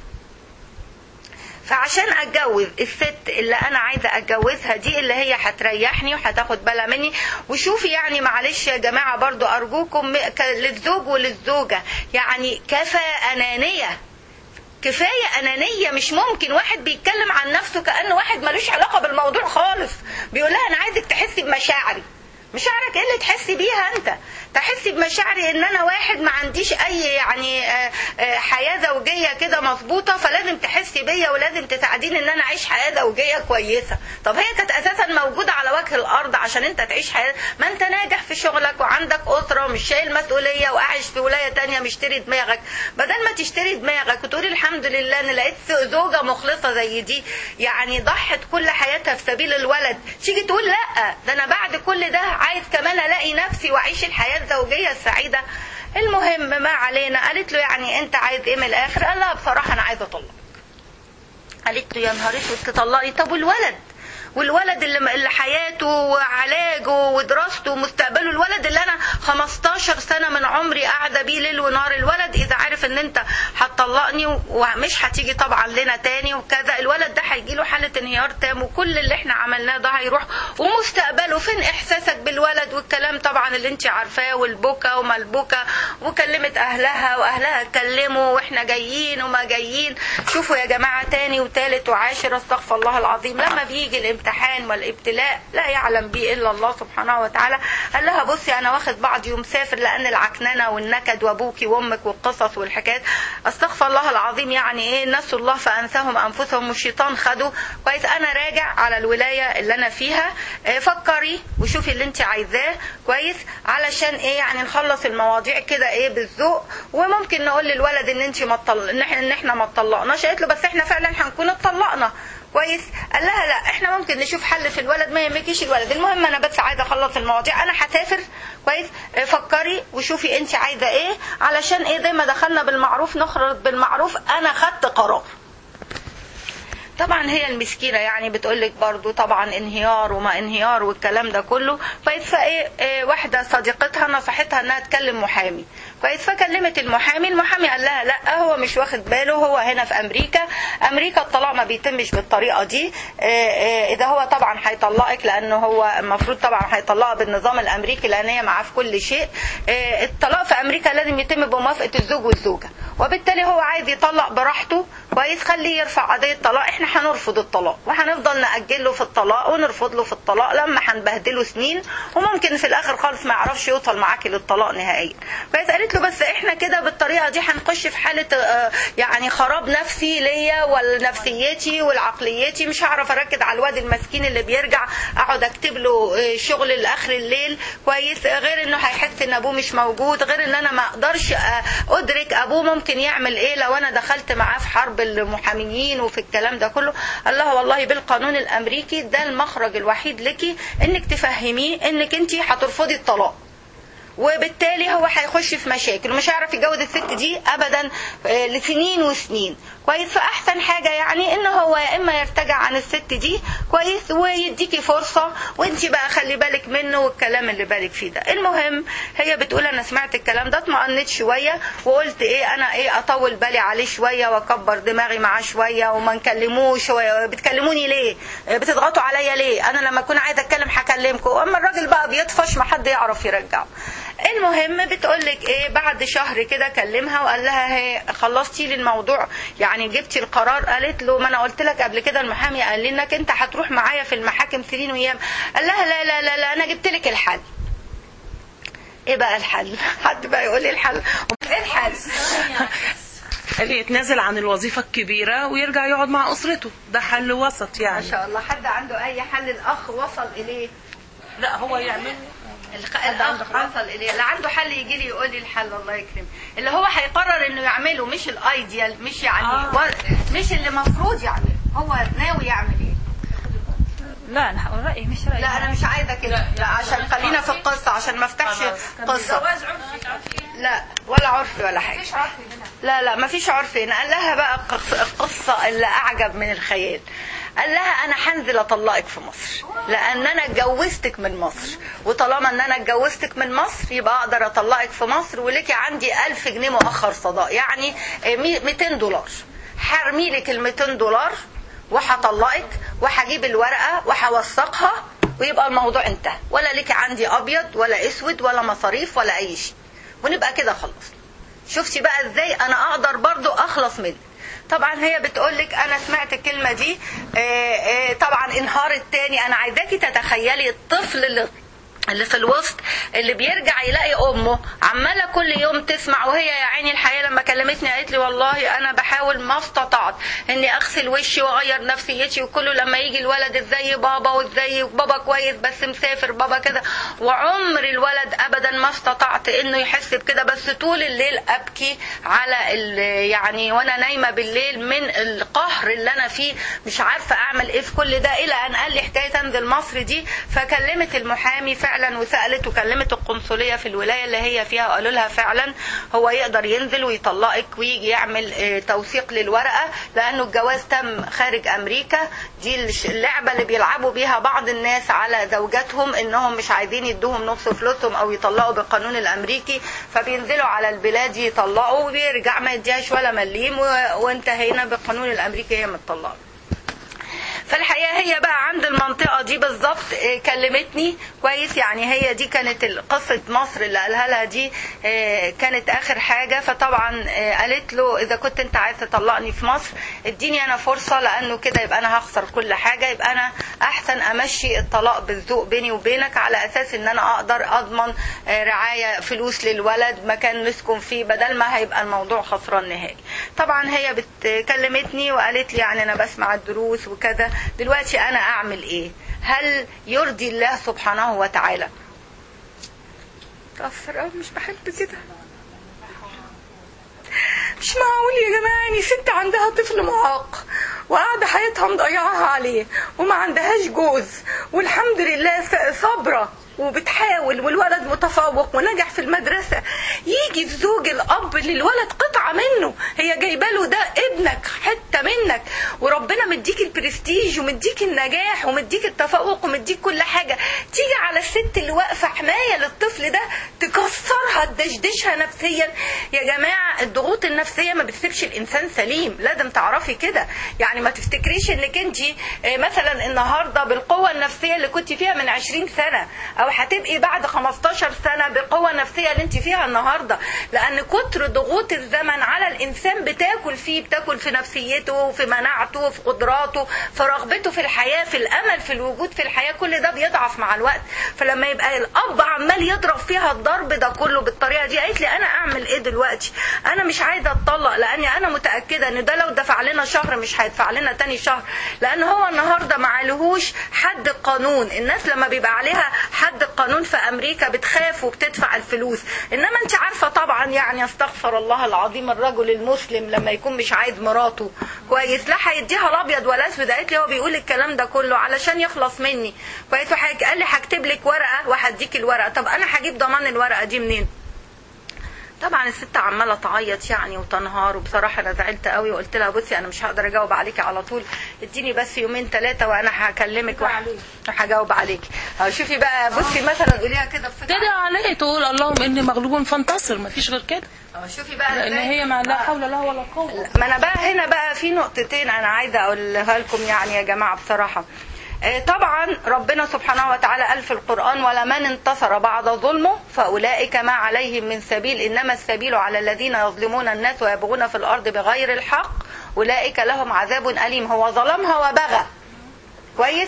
فعشان اتجوز الست اللي انا عايزه اتجوزها دي اللي هي هتريحني وهتاخد بالها مني وشوفي يعني معلش يا جماعه برضو ارجوكم ك- للزوج وللزوجه يعني كفى انانيه كفايه انانيه مش ممكن واحد بيتكلم عن نفسه كانه واحد ملوش علاقه بالموضوع خالص بيقول لها انا عايزك تحسي بمشاعري مشاعرك ايه اللي تحسي بيها انت تحسي بمشاعري ان انا واحد ما عنديش اي يعني آه، آه، حياه زوجيه كده مظبوطه فلازم تحسي بيا ولازم تساعديني ان انا اعيش حياه زوجيه كويسه طب هي كانت اساسا موجوده على وجه الارض عشان انت تعيش حياه ما انت ناجح في شغلك وعندك اسره ومش شايل مسؤوليه وقاعد في ولايه تانية مشتري دماغك بدل ما تشتري دماغك وتقولي الحمد لله ان لقيت زوجه مخلصه زي دي يعني ضحت كل حياتها في سبيل الولد تيجي تقول لا ده انا بعد كل ده عايز كمان الاقي نفسي واعيش الحياه الزوجيه السعيده المهم ما علينا قالت له يعني انت عايز ايه من الاخر قال لها بصراحه انا عايزه اطلق قالت له يا نهار اسود تطلقي طب والولد والولد اللي, اللي حياته وعلاجه ودراسته ومستقبله الولد اللي انا 15 سنه من عمري قاعده بيه ليل ونهار الولد اذا عارف ان انت هتطلقني ومش هتيجي طبعا لنا تاني وكذا الولد ده هيجي له حاله انهيار تام وكل اللي احنا عملناه ده هيروح ومستقبله فين احساسك بالولد والكلام طبعا اللي انت عارفاه والبكا وما البكا وكلمت اهلها واهلها اتكلموا واحنا جايين وما جايين شوفوا يا جماعه تاني وتالت وعاشر استغفر الله العظيم لما بيجي الامتحان والابتلاء لا يعلم به الا الله سبحانه وتعالى قال لها بصي انا واخد بعضي ومسافر لان العكننه والنكد وابوكي وامك والقصص والحكايات استغفر الله العظيم يعني ايه نسوا الله فانساهم انفسهم والشيطان خدوا كويس انا راجع على الولايه اللي انا فيها اه فكري وشوفي اللي انت عايزاه كويس علشان ايه يعني نخلص المواضيع كده ايه بالذوق وممكن نقول للولد ان انت ما طل... ان احنا ان احنا ما اتطلقناش قالت له بس احنا فعلا هنكون اتطلقنا كويس قال لها لا احنا ممكن نشوف حل في الولد ما يهمكيش الولد المهم انا بس عايزه اخلص المواضيع انا هسافر كويس اه فكري وشوفي انت عايزه ايه علشان ايه زي ما دخلنا بالمعروف نخرج بالمعروف انا خدت قرار طبعا هي المسكينة يعني بتقول لك برضو طبعا انهيار وما انهيار والكلام ده كله كويس فايه إيه واحدة صديقتها نصحتها انها تكلم محامي كويس فكلمت المحامي المحامي قال لها لا هو مش واخد باله هو هنا في امريكا امريكا الطلاق ما بيتمش بالطريقة دي إيه إيه اذا هو طبعا هيطلقك لانه هو المفروض طبعا هيطلقها بالنظام الامريكي لان هي معاه في كل شيء الطلاق في امريكا لازم يتم بموافقة الزوج والزوجة وبالتالي هو عايز يطلق براحته كويس خليه يرفع قضيه طلاق احنا هنرفض الطلاق وهنفضل ناجل له في الطلاق ونرفض له في الطلاق لما هنبهدله سنين وممكن في الاخر خالص ما يعرفش يوصل معاكي للطلاق نهائيا كويس قالت له بس احنا كده بالطريقه دي هنخش في حاله آه، يعني خراب نفسي ليا ولنفسيتي ولعقليتي مش هعرف اركز على الواد المسكين اللي بيرجع اقعد اكتب له آه، شغل لاخر الليل كويس غير انه هيحس ان ابوه مش موجود غير ان انا ما اقدرش آه، ادرك ابوه ممكن يعمل ايه لو انا دخلت معاه في حرب المحاميين وفي الكلام ده كله قال لها والله بالقانون الامريكي ده المخرج الوحيد لك انك تفهميه انك انت هترفضي الطلاق وبالتالي هو هيخش في مشاكل ومش هيعرف يتجوز الست دي ابدا آه، لسنين وسنين كويس فاحسن حاجه يعني ان هو يا اما يرتجع عن الست دي كويس ويديكي فرصه وانت بقى خلي بالك منه والكلام اللي بالك فيه ده المهم هي بتقول انا سمعت الكلام ده اطمأنت شويه وقلت ايه انا ايه اطول بالي عليه شويه واكبر دماغي معاه شويه وما نكلموش هو- بتكلموني ليه بتضغطوا عليا ليه انا لما اكون عايزه اتكلم هكلمكم اما الراجل بقى بيطفش ما حد يعرف يرجعه المهم بتقول لك ايه بعد شهر كده كلمها وقال لها هي خلصتي لي الموضوع يعني جبتي القرار قالت له ما انا قلت لك قبل كده المحامي قال لي انك انت هتروح معايا في المحاكم سنين وايام قال لها لا لا لا لا انا جبت لك الحل ايه بقى الحل حد بقى يقول لي الحل ايه الحل اللي يتنازل عن الوظيفة الكبيرة ويرجع يقعد مع أسرته ده حل وسط ما يعني شاء الله حد عنده اي حل الاخ وصل اليه لا هو يعمل الخ- الاخ وصل اليه اللي عنده حل يجي لي يقول لي الحل الله يكرمه اللي هو هيقرر انه يعمله مش الايديال مش يعني آه. و- مش اللي المفروض يعمله هو ناوي يعمل ايه لا انا رايي مش رايي لا انا مش عايزه كده لا عشان خلينا في القصه عشان ما افتحش قصه لا ولا عرفي ولا حاجه لا لا ما فيش عرف هنا قال لها بقى القص- القصه اللي اعجب من الخيال قال لها انا هنزل اطلقك في مصر لان انا اتجوزتك من مصر وطالما ان انا اتجوزتك من مصر يبقى اقدر اطلقك في مصر ولك عندي ألف جنيه مؤخر صداق يعني آه، مي- 200 دولار هرمي لك ال 200 دولار وهطلقك وهجيب الورقه وهوثقها ويبقى الموضوع انتهى ولا لك عندي ابيض ولا اسود ولا مصاريف ولا اي شيء ونبقى كده خلصنا شفتي بقى ازاي انا اقدر برضو اخلص منه طبعا هي بتقولك انا سمعت الكلمه دي آه، آه، طبعا انهار التاني انا عايزاكي تتخيلي الطفل اللي اللي في الوسط اللي بيرجع يلاقي امه عماله كل يوم تسمع وهي يا عيني الحقيقه لما كلمتني قالت لي والله انا بحاول ما استطعت اني اغسل وشي واغير نفسيتي وكله لما يجي الولد ازاي بابا وازاي بابا كويس بس مسافر بابا كده وعمر الولد ابدا ما استطعت انه يحس بكده بس طول الليل ابكي على ال- يعني وانا نايمه بالليل من القهر اللي انا فيه مش عارفه اعمل ايه في كل ده الى ان قال لي حكايه انزل مصر دي فكلمت المحامي فعلا وسالت وكلمت القنصليه في الولايه اللي هي فيها وقالوا لها فعلا هو يقدر ينزل ويطلقك ويجي يعمل آه، توثيق للورقه لانه الجواز تم خارج امريكا دي الش- اللعبه اللي بيلعبوا بيها بعض الناس على زوجاتهم انهم مش عايزين يدوهم نص فلوسهم او يطلقوا بالقانون الامريكي فبينزلوا على البلاد يطلقوا وبيرجع ما يديهاش ولا مليم و- وانتهينا بالقانون الامريكي هي متطلقه فالحقيقه هي بقى عند المنطقه دي بالظبط آه، كلمتني كويس يعني هي دي كانت ال- قصه مصر اللي قالها لها دي آه، كانت اخر حاجه فطبعا آه، قالت له اذا كنت انت عايز تطلقني في مصر اديني انا فرصه لانه كده يبقى انا هخسر كل حاجه يبقى انا احسن امشي الطلاق بالذوق بيني وبينك على اساس ان انا اقدر اضمن آه، رعايه فلوس للولد مكان نسكن فيه بدل ما هيبقى الموضوع خسران نهائي طبعا هي بتكلمتني وقالت لي يعني انا بسمع الدروس وكذا دلوقتي انا اعمل ايه هل يرضي الله سبحانه وتعالى تأثر أوي مش بحب كده مش معقول يا جماعة يعني ست عندها طفل معاق وقاعدة حياتها مضيعاها عليه وما عندهاش جوز والحمد لله س- صابرة وبتحاول والولد متفوق ونجح في المدرسة يجي الزوج الأب للولد قطعة منه هي جايبه له ده ابنك حتة منك وربنا مديك البرستيج ومديك النجاح ومديك التفوق ومديك كل حاجة تيجي على الست اللي واقفة حماية للطفل ده تكسرها هتدشدشها نفسيا يا جماعه الضغوط النفسيه ما بتسيبش الانسان سليم لازم تعرفي كده يعني ما تفتكريش انك انت مثلا النهارده بالقوه النفسيه اللي كنت فيها من 20 سنه او هتبقي بعد 15 سنه بالقوه النفسيه اللي انت فيها النهارده لان كتر ضغوط الزمن على الانسان بتاكل فيه بتاكل في نفسيته وفي مناعته في قدراته في رغبته في الحياه في الامل في الوجود في الحياه كل ده بيضعف مع الوقت فلما يبقى الاب عمال يضرب فيها الضرب ده كله بالطريقه دي قالت لي انا اعمل ايه دلوقتي انا مش عايزه اتطلق لاني انا متاكده ان ده لو دفع لنا شهر مش هيدفع لنا تاني شهر لان هو النهارده ما عليهوش حد القانون الناس لما بيبقى عليها حد القانون في امريكا بتخاف وبتدفع الفلوس انما انت عارفه طبعا يعني استغفر الله العظيم الرجل المسلم لما يكون مش عايز مراته كويس لا هيديها الابيض ولا اسود قالت لي هو بيقول الكلام ده كله علشان يخلص مني كويس وحاج- قال لي هكتب لك ورقه وهديك الورقه طب انا هجيب ضمان الورقه دي منين طبعا الست عماله تعيط يعني وتنهار وبصراحه انا زعلت قوي وقلت لها بصي انا مش هقدر اجاوب عليكي على طول اديني بس يومين ثلاثه وانا هكلمك وح- وهجاوب عليكي أهو شوفي بقى بصي مثلا قوليها كده بصوت تدعي عليه تقول اللهم اني مغلوب فانتصر مفيش غير كده أهو شوفي بقى لان إزاي. هي ما لا حول لها ولا قوه ما انا بقى هنا بقى في نقطتين انا عايزه اقولها لكم يعني يا جماعه بصراحه آه، طبعا ربنا سبحانه وتعالى قال في القرآن ولمن انتصر بعد ظلمه فأولئك ما عليهم من سبيل إنما السبيل على الذين يظلمون الناس ويبغون في الأرض بغير الحق أولئك لهم عذاب أليم هو ظلمها وبغى كويس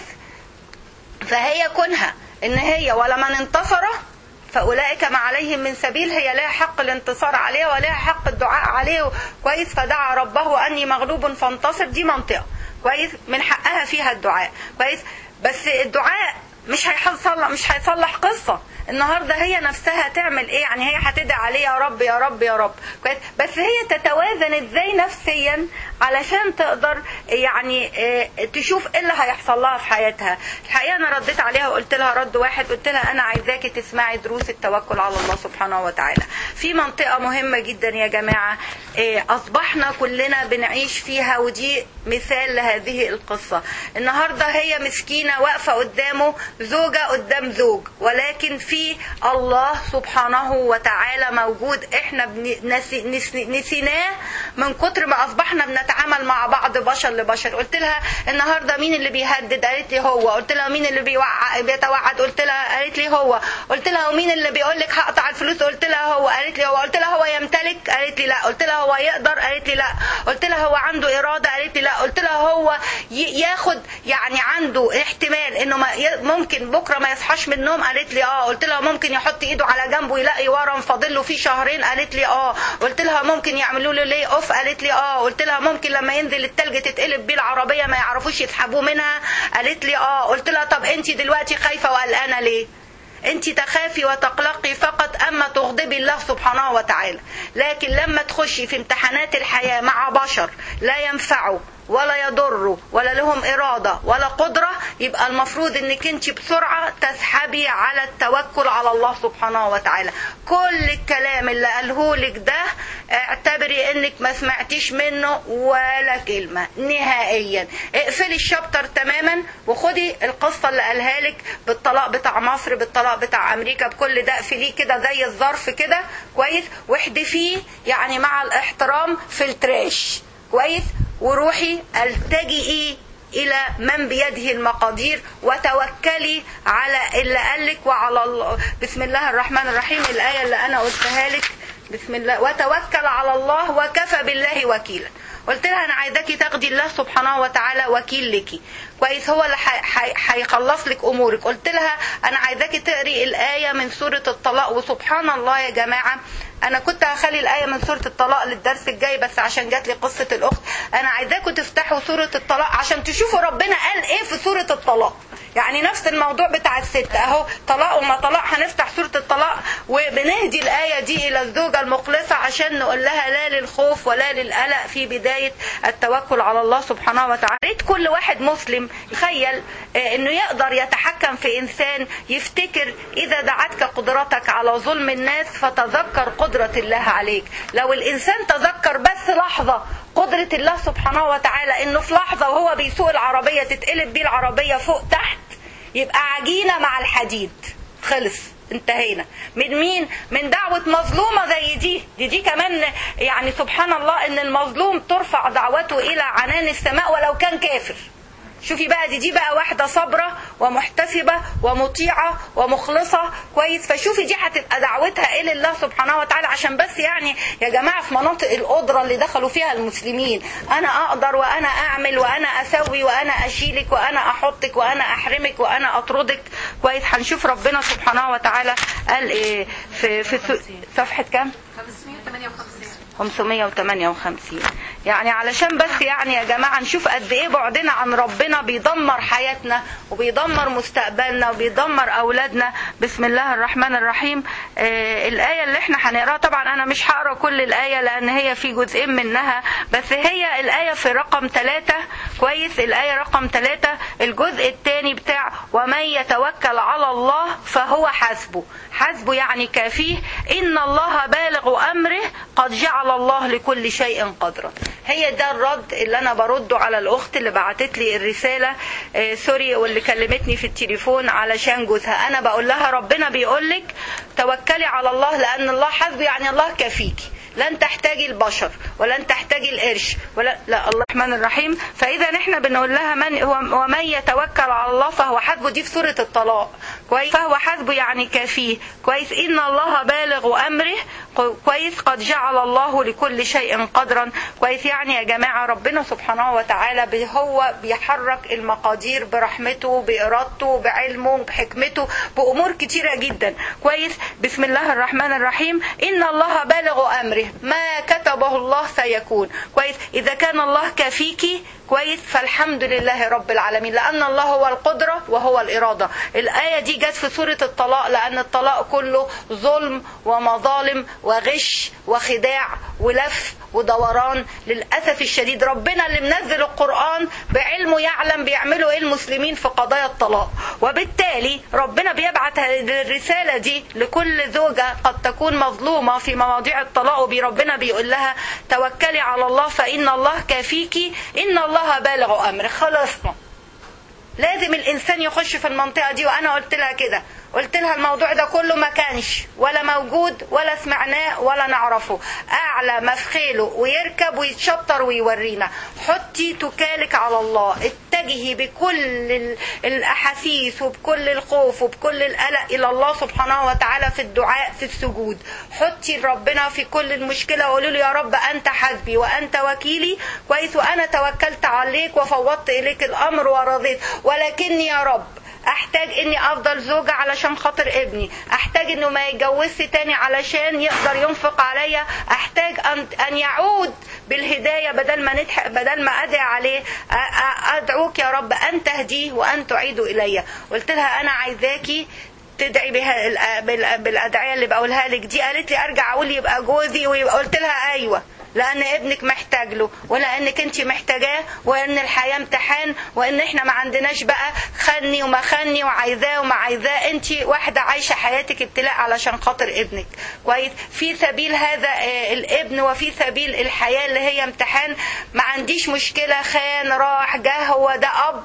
فهي كونها ان هي ولمن انتصر فاولئك ما عليهم من سبيل هي لها حق الانتصار عليه ولها حق الدعاء عليه كويس فدعا ربه اني مغلوب فانتصر دي منطقه كويس من حقها فيها الدعاء كويس بس الدعاء مش هيصلح مش هيصلح قصه النهارده هي نفسها تعمل ايه يعني هي هتدعي عليه يا رب يا رب يا رب كويس بس هي تتوازن ازاي نفسيا علشان تقدر يعني آه، تشوف ايه اللي هيحصل لها في حياتها الحقيقه انا رديت عليها وقلت لها رد واحد قلت لها انا عايزاكي تسمعي دروس التوكل على الله سبحانه وتعالى في منطقه مهمه جدا يا جماعه آه، اصبحنا كلنا بنعيش فيها ودي مثال لهذه القصه النهارده هي مسكينه واقفه قدامه زوجه قدام زوج ولكن في الله سبحانه وتعالى موجود احنا بن- نسي- نسي- نسيناه من كتر ما اصبحنا بنتعامل مع بعض بشر لبشر قلت لها النهارده مين اللي بيهدد قالت لي هو قلت لها مين اللي بيوع... بيتوعد قلت لها قالت لي هو قلت لها ومين اللي بيقول لك هقطع الفلوس قلت لها هو قالت لي هو قلت لها هو يمتلك قالت لي لا قلت لها هو يقدر قالت لي لا قلت لها هو عنده اراده قالت لي لا قلت لها هو ي... ياخد يعني عنده احتمال انه ما ي... ممكن بكره ما يصحاش من النوم قالت لي اه قلت لها ممكن يحط ايده على جنبه يلاقي ورم فاضل له فيه شهرين قالت لي اه قلت لها ممكن يعملوا له ليه اوف قالت لي اه قلت لها ممكن لما ينزل التلج تتقلب بيه العربيه ما يعرفوش يسحبوه منها قالت لي اه قلت لها طب انت دلوقتي خايفه وقلقانه ليه انت تخافي وتقلقي فقط اما تغضبي الله سبحانه وتعالى لكن لما تخشي في امتحانات الحياه مع بشر لا ينفعوا ولا يضروا ولا لهم إرادة ولا قدرة يبقى المفروض انك انت بسرعة تسحبي على التوكل على الله سبحانه وتعالى كل الكلام اللي قاله لك ده اعتبري انك ما سمعتيش منه ولا كلمة نهائيا اقفلي الشابتر تماما وخدي القصة اللي قالها لك بالطلاق بتاع مصر بالطلاق بتاع امريكا بكل ده اقفليه كده زي الظرف كده كويس واحدفيه يعني مع الاحترام في التراش كويس وروحي التجئي الى من بيده المقادير وتوكلي على اللي قالك وعلى الله بسم الله الرحمن الرحيم الايه اللي انا قلتها لك بسم الله وتوكل على الله وكفى بالله وكيلا قلت لها انا عايزاكي تاخدي الله سبحانه وتعالى وكيل لك كويس هو اللي هيخلص لك امورك قلت لها انا عايزاكي تقري الايه من سوره الطلاق وسبحان الله يا جماعه انا كنت هخلي الايه من سوره الطلاق للدرس الجاي بس عشان جات لي قصه الاخت انا عايزاكم تفتحوا سوره الطلاق عشان تشوفوا ربنا قال ايه في سوره الطلاق يعني نفس الموضوع بتاع الست اهو طلاق وما طلاق هنفتح سوره الطلاق وبنهدي الايه دي الى الزوجه المخلصه عشان نقول لها لا للخوف ولا للقلق في بدايه التوكل على الله سبحانه وتعالى ريت كل واحد مسلم يتخيل انه يقدر يتحكم في انسان يفتكر اذا دعتك قدرتك على ظلم الناس فتذكر قدرة الله عليك لو الانسان تذكر بس لحظة قدرة الله سبحانه وتعالى انه في لحظة وهو بيسوق العربية تتقلب بيه العربية فوق تحت يبقى عجينة مع الحديد خلص انتهينا من مين من دعوة مظلومة زي دي دي دي كمان يعني سبحان الله ان المظلوم ترفع دعوته الى عنان السماء ولو كان كافر شوفي بقى دي دي بقى واحدة صابرة ومحتسبة ومطيعة ومخلصة كويس فشوفي دي هتبقى دعوتها إلى الله سبحانه وتعالى عشان بس يعني يا جماعة في مناطق القدرة اللي دخلوا فيها المسلمين أنا أقدر وأنا أعمل وأنا أسوي وأنا أشيلك وأنا أحطك وأنا أحرمك وأنا أطردك كويس هنشوف ربنا سبحانه وتعالى قال إيه في في صفحة كام؟ 558 يعني علشان بس يعني يا جماعة نشوف قد ايه بعدنا عن ربنا بيدمر حياتنا وبيدمر مستقبلنا وبيدمر اولادنا بسم الله الرحمن الرحيم آه الآية اللي احنا هنقراها طبعا انا مش هقرا كل الآية لان هي في جزئين منها بس هي الآية في رقم ثلاثة كويس الآية رقم ثلاثة الجزء الثاني بتاع ومن يتوكل على الله فهو حسبه حسبه يعني كافيه إن الله بالغ أمره قد جعل الله لكل شيء قدرا هي ده الرد اللي انا برده على الاخت اللي بعتت لي الرساله آه سوري واللي كلمتني في التليفون علشان جوزها انا بقول لها ربنا بيقول لك توكلي على الله لان الله حسبه يعني الله كفيكي لن تحتاجي البشر ولن تحتاجي القرش ولا لا الله الرحمن الرحيم فاذا احنا بنقول لها من هو ومن يتوكل على الله فهو حسبه دي في سوره الطلاق كويس فهو حسبه يعني كافيه كويس ان الله بالغ امره كويس قد جعل الله لكل شيء قدرا كويس يعني يا جماعه ربنا سبحانه وتعالى هو بيحرك المقادير برحمته بارادته بعلمه بحكمته بامور كتيره جدا كويس بسم الله الرحمن الرحيم ان الله بالغ امره ما كتبه الله سيكون كويس اذا كان الله كافيكي كويس فالحمد لله رب العالمين لان الله هو القدره وهو الاراده الايه دي جت في سوره الطلاق لان الطلاق كله ظلم ومظالم وغش وخداع ولف ودوران للاسف الشديد ربنا اللي منزل القران بعلمه يعلم بيعملوا ايه المسلمين في قضايا الطلاق وبالتالي ربنا بيبعت الرساله دي لكل زوجه قد تكون مظلومه في مواضيع الطلاق وربنا بيقول لها توكلي على الله فان الله كافيكي ان الله بالغ امر خلصنا لازم الانسان يخش في المنطقه دي وانا قلت لها كده قلت لها الموضوع ده كله ما كانش ولا موجود ولا سمعناه ولا نعرفه اعلى ما في خيله ويركب ويتشطر ويورينا حطي تكالك على الله اتجهي بكل الاحاسيس وبكل الخوف وبكل القلق الى الله سبحانه وتعالى في الدعاء في السجود حطي ربنا في كل المشكله وقولي له يا رب انت حسبي وانت وكيلي كويس وانا توكلت عليك وفوضت اليك الامر ورضيت ولكني يا رب احتاج اني افضل زوجة علشان خاطر ابني احتاج انه ما يتجوزش تاني علشان يقدر ينفق عليا احتاج ان ان يعود بالهدايه بدل ما ندح بدل ما ادعي عليه ادعوك يا رب ان تهديه وان تعيد الي قلت لها انا عايزاكي تدعي بها بالادعيه اللي بقولها لك دي قالت لي ارجع اقول يبقى جوزي ويبقى قلت لها ايوه لان ابنك محتاج له ولانك انت محتاجاه وان الحياه امتحان وان احنا ما عندناش بقى خني وما خني وعايزاه وما عايزاه انت واحده عايشه حياتك ابتلاء علشان خاطر ابنك كويس في سبيل هذا الابن وفي سبيل الحياه اللي هي امتحان ما عنديش مشكله خان راح جه هو ده اب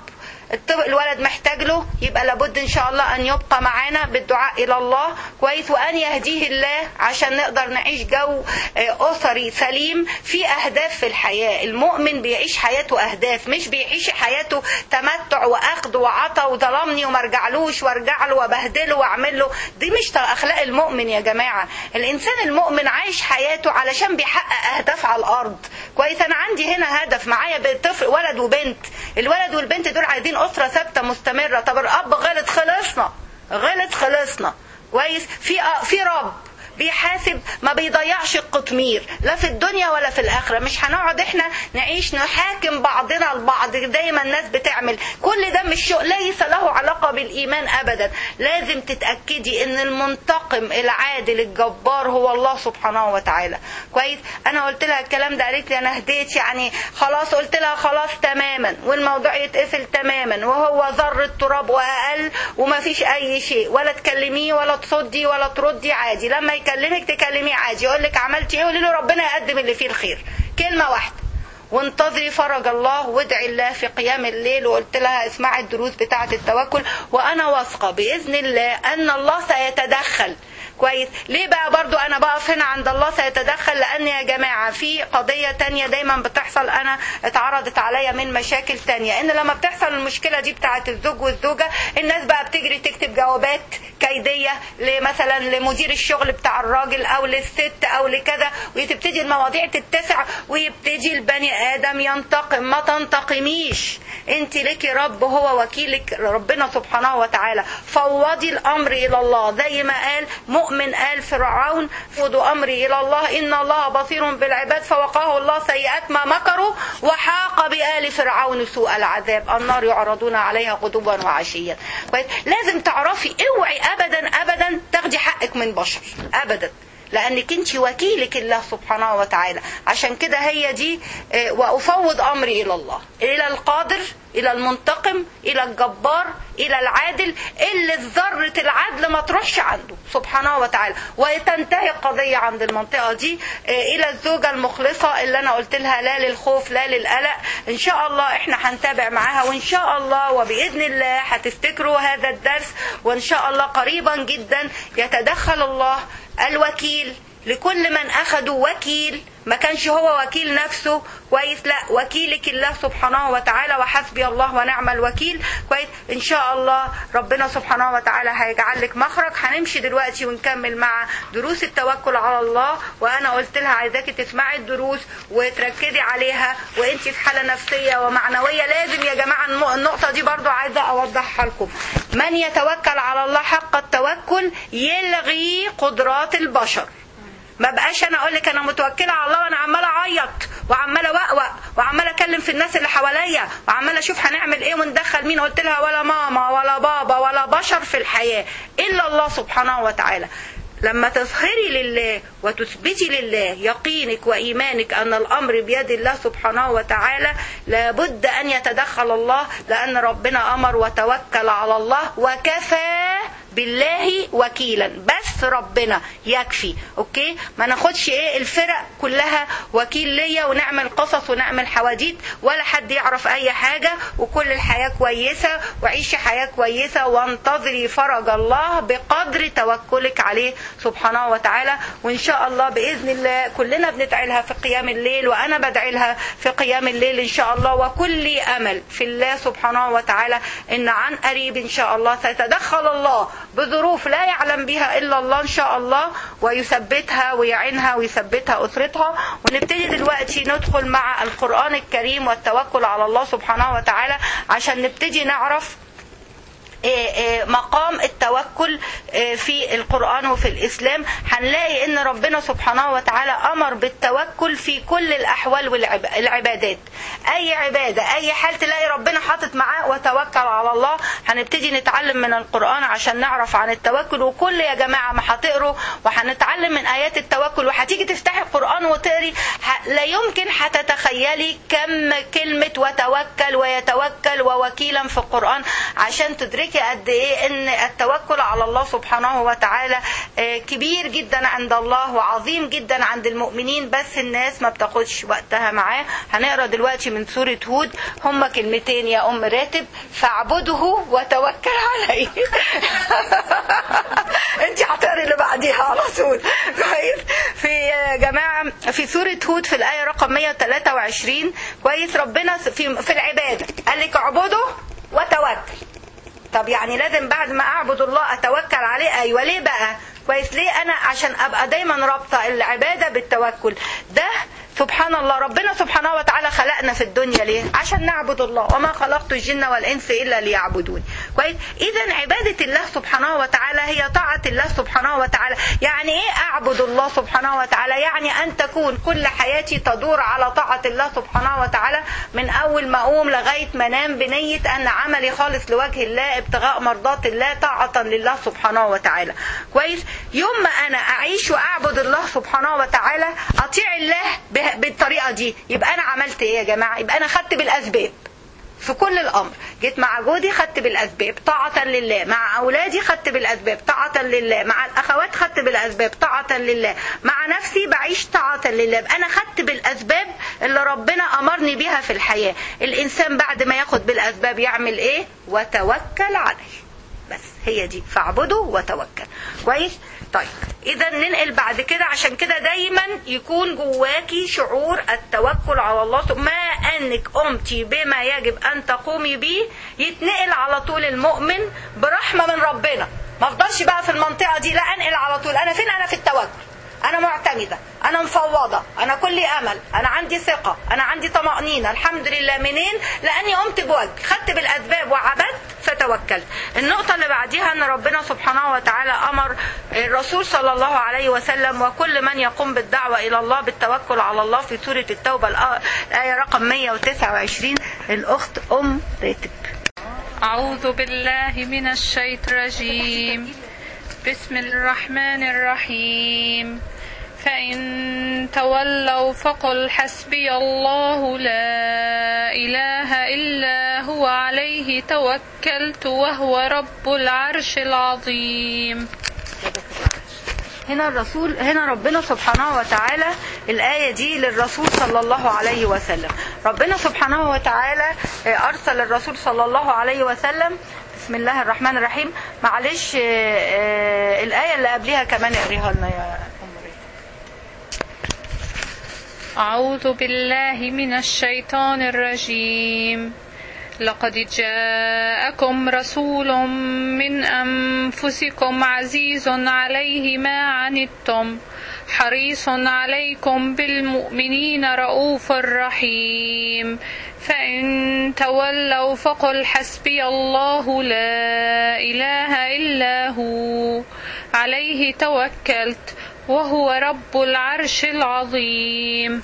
الولد محتاج له يبقى لابد ان شاء الله ان يبقى معانا بالدعاء الى الله كويس وان يهديه الله عشان نقدر نعيش جو اسري سليم في اهداف في الحياه المؤمن بيعيش حياته اهداف مش بيعيش حياته تمتع واخذ وعطى وظلمني وما ارجعلوش وارجع له وابهدله واعمل له دي مش اخلاق المؤمن يا جماعه الانسان المؤمن عايش حياته علشان بيحقق اهداف على الارض كويس انا عندي هنا هدف معايا طفل ولد وبنت الولد والبنت دول عايزين اسره ثابته مستمره طب الاب غلط خلصنا غلط خلصنا كويس في في رب بيحاسب ما بيضيعش القطمير لا في الدنيا ولا في الاخره مش هنقعد احنا نعيش نحاكم بعضنا البعض دايما الناس بتعمل كل ده مش شيء ليس له علاقه بالايمان ابدا لازم تتاكدي ان المنتقم العادل الجبار هو الله سبحانه وتعالى كويس انا قلت لها الكلام ده قالت لي انا هديت يعني خلاص قلت لها خلاص تماما والموضوع يتقفل تماما وهو ذره تراب واقل وما فيش اي شيء ولا تكلميه ولا تصدي ولا تردي عادي لما يكلمك تكلميه عادي يقول لك عملتي ايه قولي له ربنا يقدم اللي فيه الخير كلمه واحده وانتظري فرج الله وادعي الله في قيام الليل وقلت لها اسمعي الدروس بتاعة التوكل وانا واثقة باذن الله ان الله سيتدخل كويس ليه بقى برضو انا بقف هنا عند الله سيتدخل لان يا جماعة في قضية تانية دايما بتحصل انا اتعرضت عليا من مشاكل تانية ان لما بتحصل المشكلة دي بتاعة الزوج والزوجة الناس بقى بتجري تكتب جوابات كيدية مثلا لمدير الشغل بتاع الراجل او للست او لكذا وتبتدي المواضيع تتسع ويبتدي البني ادم ينتقم ما تنتقميش انت لك رب هو وكيلك ربنا سبحانه وتعالى فوضي الامر الى الله زي ما قال مؤمن آل فرعون فوضوا أمري إلى الله إن الله بصير بالعباد فوقاه الله سيئات ما مكروا وحاق بآل فرعون سوء العذاب النار يعرضون عليها غدوا وعشيا لازم تعرفي اوعي أبدا أبدا تاخدي حقك من بشر أبدا لانك انت وكيلك الله سبحانه وتعالى عشان كده هي دي وافوض امري الى الله الى القادر الى المنتقم الى الجبار الى العادل اللي ذره العدل ما تروحش عنده سبحانه وتعالى وتنتهي القضيه عند المنطقه دي الى الزوجه المخلصه اللي انا قلت لها لا للخوف لا للقلق ان شاء الله احنا هنتابع معاها وان شاء الله وباذن الله هتفتكروا هذا الدرس وان شاء الله قريبا جدا يتدخل الله الوكيل لكل من أخذوا وكيل ما كانش هو وكيل نفسه كويس لا وكيلك الله سبحانه وتعالى وحسبي الله ونعم الوكيل كويس ان شاء الله ربنا سبحانه وتعالى هيجعل لك مخرج هنمشي دلوقتي ونكمل مع دروس التوكل على الله وانا قلت لها عايزاكي تسمعي الدروس وتركزي عليها وانت في حاله نفسيه ومعنويه لازم يا جماعه النقطه دي برضو عايزه اوضحها لكم من يتوكل على الله حق التوكل يلغي قدرات البشر ما بقاش انا اقول لك انا متوكله على الله وانا عماله اعيط وعماله وقوق وعماله اكلم في الناس اللي حواليا وعماله اشوف هنعمل ايه وندخل مين قلت لها ولا ماما ولا بابا ولا بشر في الحياه الا الله سبحانه وتعالى لما تظهري لله وتثبتي لله يقينك وإيمانك أن الأمر بيد الله سبحانه وتعالى لابد أن يتدخل الله لأن ربنا أمر وتوكل على الله وكفى بالله وكيلا بس ربنا يكفي اوكي ما ناخدش ايه الفرق كلها وكيل ليا ونعمل قصص ونعمل حواديت ولا حد يعرف اي حاجة وكل الحياة كويسة وعيشي حياة كويسة وانتظري فرج الله بقدر توكلك عليه سبحانه وتعالى وان شاء الله باذن الله كلنا بندعي لها في قيام الليل وانا بدعي لها في قيام الليل ان شاء الله وكل امل في الله سبحانه وتعالى ان عن قريب ان شاء الله سيتدخل الله بظروف لا يعلم بها الا الله ان شاء الله ويثبتها ويعينها ويثبتها اسرتها ونبتدي دلوقتي ندخل مع القران الكريم والتوكل على الله سبحانه وتعالى عشان نبتدي نعرف مقام التوكل في القرآن وفي الإسلام هنلاقي ان ربنا سبحانه وتعالى أمر بالتوكل في كل الأحوال والعبادات أي عبادة أي حال تلاقي ربنا حاطط معاه وتوكل على الله هنبتدي نتعلم من القرآن عشان نعرف عن التوكل وكل يا جماعة ما هتقروا وهنتعلم من آيات التوكل وهتيجي تفتحي القرآن وتقري لا يمكن هتتخيلي كم كلمة وتوكل ويتوكل ووكيلا في القرآن عشان تدركي تدركي قد ايه ان التوكل على الله سبحانه وتعالى كبير جدا عند الله وعظيم جدا عند المؤمنين بس الناس ما بتاخدش وقتها معاه هنقرا دلوقتي من سوره هود هما كلمتين يا ام راتب فاعبده وتوكل عليه انت هتقري اللي بعديها على طول كويس في يا جماعه في سوره هود في الايه رقم 123 كويس ربنا في في العباده قال لك اعبده وتوكل طب يعني لازم بعد ما اعبد الله اتوكل عليه ايوه ليه بقى كويس ليه انا عشان ابقى دايما رابطه العباده بالتوكل ده سبحان الله ربنا سبحانه وتعالى خلقنا في الدنيا ليه عشان نعبد الله وما خلقت الجن والانس الا ليعبدون كويس اذا عباده الله سبحانه وتعالى هي طاعه الله سبحانه وتعالى يعني ايه اعبد الله سبحانه وتعالى يعني ان تكون كل حياتي تدور على طاعه الله سبحانه وتعالى من اول ما اقوم لغايه ما انام بنيه ان عملي خالص لوجه الله ابتغاء مرضات الله طاعه لله سبحانه وتعالى كويس يوم ما انا اعيش واعبد الله سبحانه وتعالى اطيع الله بالطريقه دي يبقى انا عملت ايه يا جماعه يبقى انا خدت بالاسباب في كل الامر جيت مع جوزي خدت بالاسباب طاعه لله مع اولادي خدت بالاسباب طاعه لله مع الاخوات خدت بالاسباب طاعه لله مع نفسي بعيش طاعه لله يبقى انا خدت بالاسباب اللي ربنا امرني بيها في الحياه الانسان بعد ما ياخد بالاسباب يعمل ايه وتوكل عليه بس هي دي فاعبده وتوكل كويس طيب اذا ننقل بعد كده عشان كده دايما يكون جواكي شعور التوكل على الله ما انك قمتي بما يجب ان تقومي به يتنقل على طول المؤمن برحمه من ربنا ما افضلش بقى في المنطقه دي لا انقل على طول انا فين انا في التوكل انا معتمده انا مفوضه انا كلي امل انا عندي ثقه انا عندي طمانينه الحمد لله منين لاني قمت بوجه خدت بالاسباب وعبدت فتوكلت النقطه اللي بعديها ان ربنا سبحانه وتعالى امر الرسول صلى الله عليه وسلم وكل من يقوم بالدعوه الى الله بالتوكل على الله في سوره التوبه الايه رقم 129 الاخت ام راتب أعوذ بالله من الشيطان الرجيم بسم الرحمن الرحيم فإن تولوا فقل حسبي الله لا إله إلا هو عليه توكلت وهو رب العرش العظيم هنا الرسول هنا ربنا سبحانه وتعالى الآية دي للرسول صلى الله عليه وسلم ربنا سبحانه وتعالى أرسل الرسول صلى الله عليه وسلم بسم الله الرحمن الرحيم معلش الآية اللي قبلها كمان اقريها لنا يا أم أعوذ بالله من الشيطان الرجيم لقد جاءكم رسول من أنفسكم عزيز عليه ما عنتم حريص عليكم بالمؤمنين رؤوف رحيم فإن تولوا فقل حسبي الله لا إله إلا هو عليه توكلت وهو رب العرش العظيم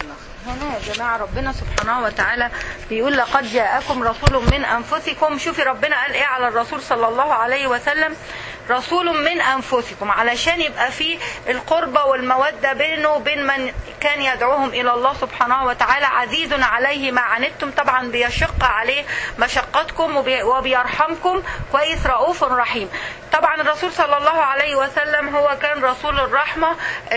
هنا يا جماعة ربنا سبحانه وتعالى بيقول لقد جاءكم رسول من أنفسكم شوفي ربنا قال إيه على الرسول صلى الله عليه وسلم رسول من أنفسكم علشان يبقى في القربة والمودة بينه وبين من كان يدعوهم إلى الله سبحانه وتعالى عزيز عليه ما عنتم طبعا بيشق عليه مشقتكم وبي- وبيرحمكم كويس رؤوف رحيم طبعا الرسول صلى الله عليه وسلم هو كان رسول الرحمة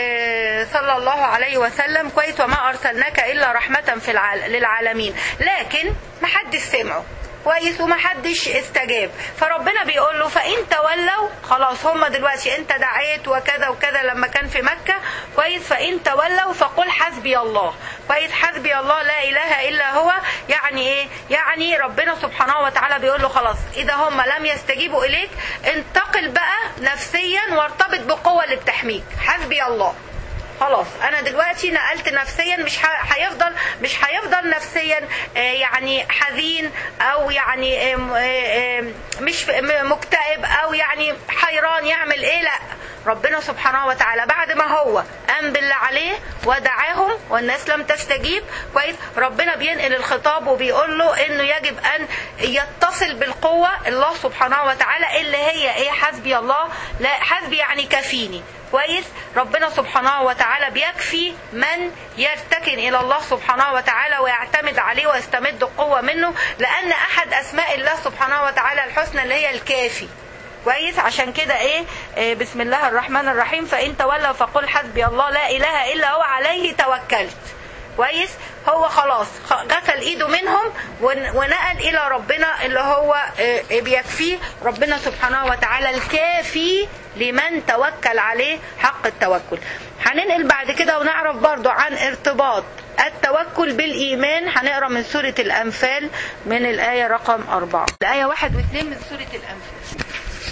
آه، صلى الله عليه وسلم كويس وما أرسلناك إلا رحمة في العال... للعالمين لكن محدش سمعه كويس ومحدش استجاب فربنا بيقول له فان تولوا خلاص هم دلوقتي انت دعيت وكذا وكذا لما كان في مكه كويس فان تولوا فقل حسبي الله كويس حسبي الله لا اله الا هو يعني ايه يعني ربنا سبحانه وتعالى بيقول له خلاص اذا هم لم يستجيبوا اليك انتقل بقى نفسيا وارتبط بقوه اللي بتحميك حسبي الله خلاص انا دلوقتي نقلت نفسيا مش ه- هيفضل مش هيفضل نفسيا آه، يعني حزين او يعني آم، آه، آم، مش م- مكتئب او يعني حيران يعمل ايه لا ربنا سبحانه وتعالى بعد ما هو قام باللي عليه ودعاهم والناس لم تستجيب كويس ربنا بينقل الخطاب وبيقول له انه يجب ان يتصل بالقوه الله سبحانه وتعالى اللي هي ايه حسبي الله لا حسبي يعني كفيني كويس ربنا سبحانه وتعالى بيكفي من يرتكن الى الله سبحانه وتعالى ويعتمد عليه ويستمد القوه منه لان احد اسماء الله سبحانه وتعالى الحسنى اللي هي الكافي كويس عشان كده ايه آه، بسم الله الرحمن الرحيم فان تولوا فقل حسبي الله لا اله الا هو عليه توكلت كويس هو خلاص خ- غسل ايده منهم ون- ونقل الى ربنا اللي هو آه، بيكفيه ربنا سبحانه وتعالى الكافي لمن توكل عليه حق التوكل هننقل بعد كده ونعرف برضو عن ارتباط التوكل بالإيمان هنقرا من سورة الأنفال من الآية رقم أربعة الآية واحد واثنين من سورة الأنفال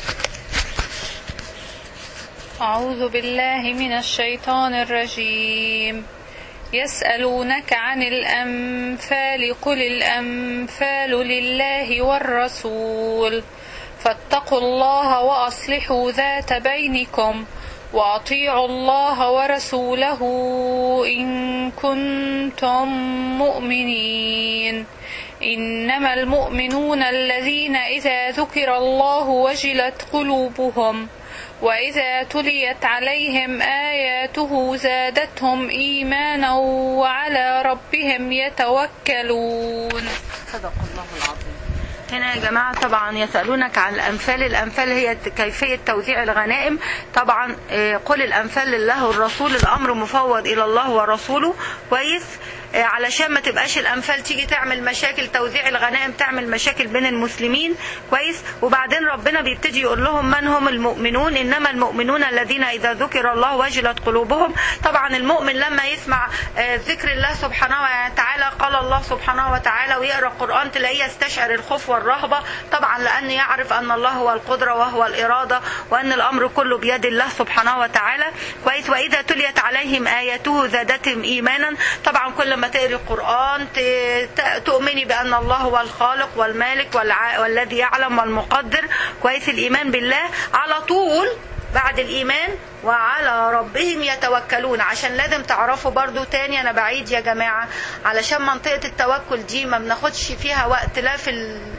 أعوذ بالله من الشيطان الرجيم يسألونك عن الأنفال قل الأنفال لله والرسول فاتقوا الله وأصلحوا ذات بينكم وأطيعوا الله ورسوله إن كنتم مؤمنين إنما المؤمنون الذين إذا ذكر الله وجلت قلوبهم وإذا تليت عليهم آياته زادتهم إيمانا وعلى ربهم يتوكلون صدق الله العظيم هنا يا جماعة طبعا يسألونك عن الأنفال الأنفال هي كيفية توزيع الغنائم طبعا آه، قل الأنفال لله والرسول الأمر مفوض إلى الله ورسوله كويس آه، علشان ما تبقاش الأنفال تيجي تعمل مشاكل توزيع الغنائم تعمل مشاكل بين المسلمين كويس وبعدين ربنا بيبتدي يقول لهم من هم المؤمنون إنما المؤمنون الذين إذا ذكر الله وجلت قلوبهم طبعا المؤمن لما يسمع آه، ذكر الله سبحانه وتعالى قال الله سبحانه وتعالى ويقرأ القرآن تلاقيه يستشعر الخوف والرهبة طبعا لأن يعرف أن الله هو القدرة وهو الإرادة وأن الأمر كله بيد الله سبحانه وتعالى كويس وإذا تليت عليهم آياته زادتهم إيمانا طبعا كل ما تقري القرآن ت- ت- تؤمني بأن الله هو الخالق والمالك والع... والذي يعلم والمقدر كويس الإيمان بالله على طول بعد الإيمان وعلى ربهم يتوكلون عشان لازم تعرفوا برضو تاني أنا بعيد يا جماعة علشان منطقة التوكل دي ما بناخدش فيها وقت لا في